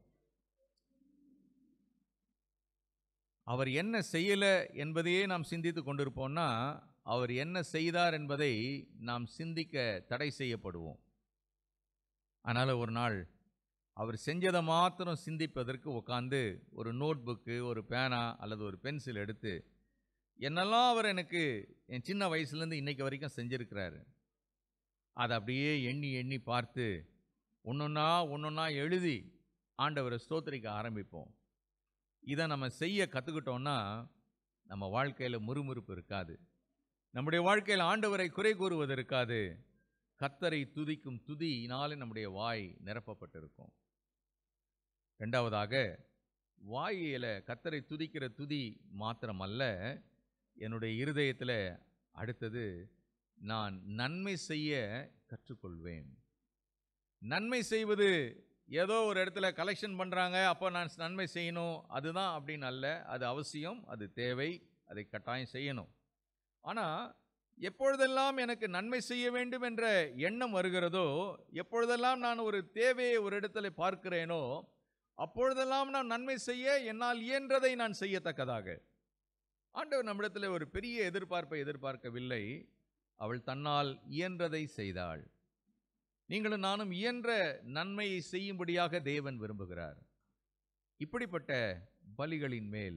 அவர் என்ன செய்யலை என்பதையே நாம் சிந்தித்து கொண்டிருப்போம்னா அவர் என்ன செய்தார் என்பதை நாம் சிந்திக்க தடை செய்யப்படுவோம் அதனால் ஒரு நாள் அவர் செஞ்சதை மாத்திரம் சிந்திப்பதற்கு உட்காந்து ஒரு நோட் புக்கு ஒரு பேனா அல்லது ஒரு பென்சில் எடுத்து என்னெல்லாம் அவர் எனக்கு என் சின்ன வயசுலேருந்து இன்னைக்கு வரைக்கும் செஞ்சிருக்கிறாரு அதை அப்படியே எண்ணி எண்ணி பார்த்து ஒன்றொன்னா ஒன்றொன்னா எழுதி ஆண்டவரை ஸ்தோத்திரிக்க ஆரம்பிப்போம் இதை நம்ம செய்ய கற்றுக்கிட்டோன்னா நம்ம வாழ்க்கையில் முறுமுறுப்பு இருக்காது நம்முடைய வாழ்க்கையில் ஆண்டவரை குறை கூறுவது இருக்காது கத்தரை துதிக்கும் துதியினாலே நம்முடைய வாய் நிரப்பப்பட்டிருக்கும் ரெண்டாவதாக வாயில கத்தரை துதிக்கிற துதி மாத்திரமல்ல என்னுடைய இருதயத்தில் அடுத்தது நான் நன்மை செய்ய கற்றுக்கொள்வேன் நன்மை செய்வது ஏதோ ஒரு இடத்துல கலெக்ஷன் பண்ணுறாங்க அப்போ நான் நன்மை செய்யணும் அதுதான் அப்படின்னு அல்ல அது அவசியம் அது தேவை அதை கட்டாயம் செய்யணும் ஆனால் எப்பொழுதெல்லாம் எனக்கு நன்மை செய்ய வேண்டும் என்ற எண்ணம் வருகிறதோ எப்பொழுதெல்லாம் நான் ஒரு தேவையை ஒரு இடத்துல பார்க்கிறேனோ அப்பொழுதெல்லாம் நான் நன்மை செய்ய என்னால் இயன்றதை நான் செய்யத்தக்கதாக ஆண்டவர் நம்மிடத்தில் ஒரு பெரிய எதிர்பார்ப்பை எதிர்பார்க்கவில்லை அவள் தன்னால் இயன்றதை செய்தாள் நீங்களும் நானும் இயன்ற நன்மையை செய்யும்படியாக தேவன் விரும்புகிறார் இப்படிப்பட்ட பலிகளின் மேல்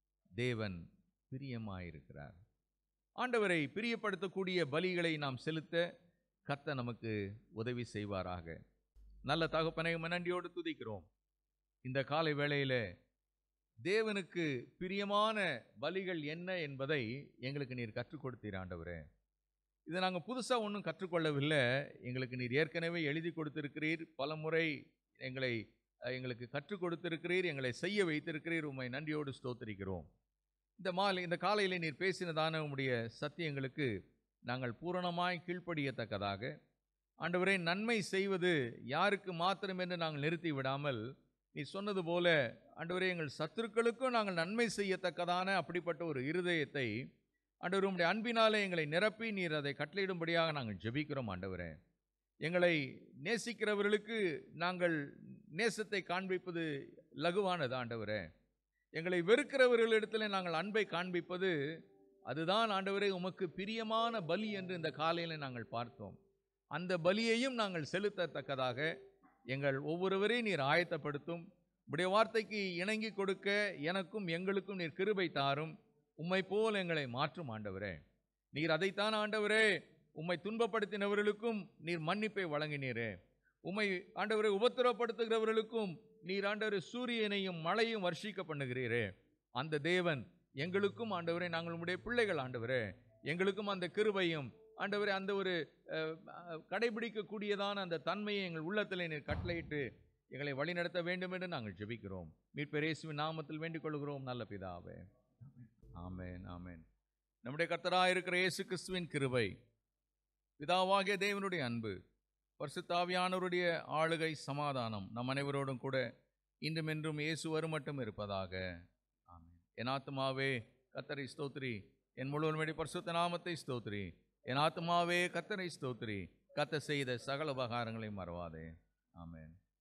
தேவன் பிரியமாயிருக்கிறார் ஆண்டவரை பிரியப்படுத்தக்கூடிய பலிகளை நாம் செலுத்த கர்த்த நமக்கு உதவி செய்வாராக நல்ல தகப்பனை நன்றியோடு துதிக்கிறோம் இந்த காலை வேளையில் தேவனுக்கு பிரியமான பலிகள் என்ன என்பதை எங்களுக்கு நீர் கற்றுக் கொடுத்தீர் ஆண்டவரே இதை நாங்கள் புதுசாக ஒன்றும் கற்றுக்கொள்ளவில்லை எங்களுக்கு நீர் ஏற்கனவே எழுதி கொடுத்திருக்கிறீர் பல முறை எங்களை அஹ், எங்களுக்கு கற்றுக் கொடுத்திருக்கிறீர் எங்களை செய்ய வைத்திருக்கிறீர் உம்மை நன்றியோடு ஸ்தோத்திரிக்கிறோம் இந்த மாலை இந்த காலையில் நீர் பேசினதான உம்முடைய சத்தியங்களுக்கு நாங்கள் பூரணமாய் கீழ்ப்படியத்தக்கதாக ஆண்டவரே நன்மை செய்வது யாருக்கு மாத்திரம் என்று நாங்கள் நிறுத்தி விடாமல் நீ சொன்னது போல ஆண்டவரே எங்கள் சத்துருக்களுக்கும் நாங்கள் நன்மை செய்யத்தக்கதான அப்படிப்பட்ட ஒரு இருதயத்தை ஆண்டவர் உம்முடைய அன்பினாலே எங்களை நிரப்பி நீர் அதை கட்டளையிடும்படியாக நாங்கள் ஜெபிக்கிறோம் ஆண்டவரே எங்களை நேசிக்கிறவர்களுக்கு நாங்கள் நேசத்தை காண்பிப்பது லகுவானது ஆண்டவரே எங்களை வெறுக்கிறவர்களிடத்தில் நாங்கள் அன்பை காண்பிப்பது அதுதான் ஆண்டவரே உமக்கு பிரியமான பலி என்று இந்த காலையில் நாங்கள் பார்த்தோம் அந்த பலியையும் நாங்கள் செலுத்தத்தக்கதாக எங்கள் ஒவ்வொருவரையும் நீர் ஆயத்தப்படுத்தும் உடைய வார்த்தைக்கு இணங்கி கொடுக்க எனக்கும் எங்களுக்கும் நீர் கிருபை தாரும் உம்மை போல் எங்களை மாற்றும் ஆண்டவரே நீர் அதைத்தான் ஆண்டவரே உம்மை துன்பப்படுத்தினவர்களுக்கும் நீர் மன்னிப்பை வழங்கினீரே உம்மை ஆண்டவரை உபத்திரப்படுத்துகிறவர்களுக்கும் நீர் ஆண்டவரே சூரியனையும் மழையும் வர்ஷிக்க பண்ணுகிறீரே அந்த தேவன் எங்களுக்கும் ஆண்டவரே நாங்கள் உம்முடைய பிள்ளைகள் ஆண்டவரே எங்களுக்கும் அந்த கிருபையும் ஆண்டவரே அந்த ஒரு அஹ், அஹ், கடைபிடிக்கக்கூடியதான அந்த தன்மையை எங்கள் உள்ளத்தில் நீர் கட்டளையிட்டு எங்களை வழிநடத்த வேண்டும் என்று நாங்கள் ஜெபிக்கிறோம் மீட்பர் இயேசுவின் நாமத்தில் வேண்டிக் கொள்கிறோம் நல்ல பிதாவே ஆமென் ஆமென் நம்முடைய கர்த்தராக இருக்கிற இயேசு கிறிஸ்துவின் கிருபை பிதாவாகிய தேவனுடைய அன்பு பரிசுத்தாவியானவருடைய ஆளுகை சமாதானம் நம் அனைவரோடும் கூட இன்றும் என்றும் இயேசு வருமட்டும் இருப்பதாக ஆமென் என் ஆத்துமாவே கத்தரை ஸ்தோத்திரி என் முழுவதும் பரிசுத்த நாமத்தை ஸ்தோத்திரி என் ஆத்துமாவே கத்தரை ஸ்தோத்திரி கத்த செய்த சகல உபகாரங்களை மறவாதே ஆமென்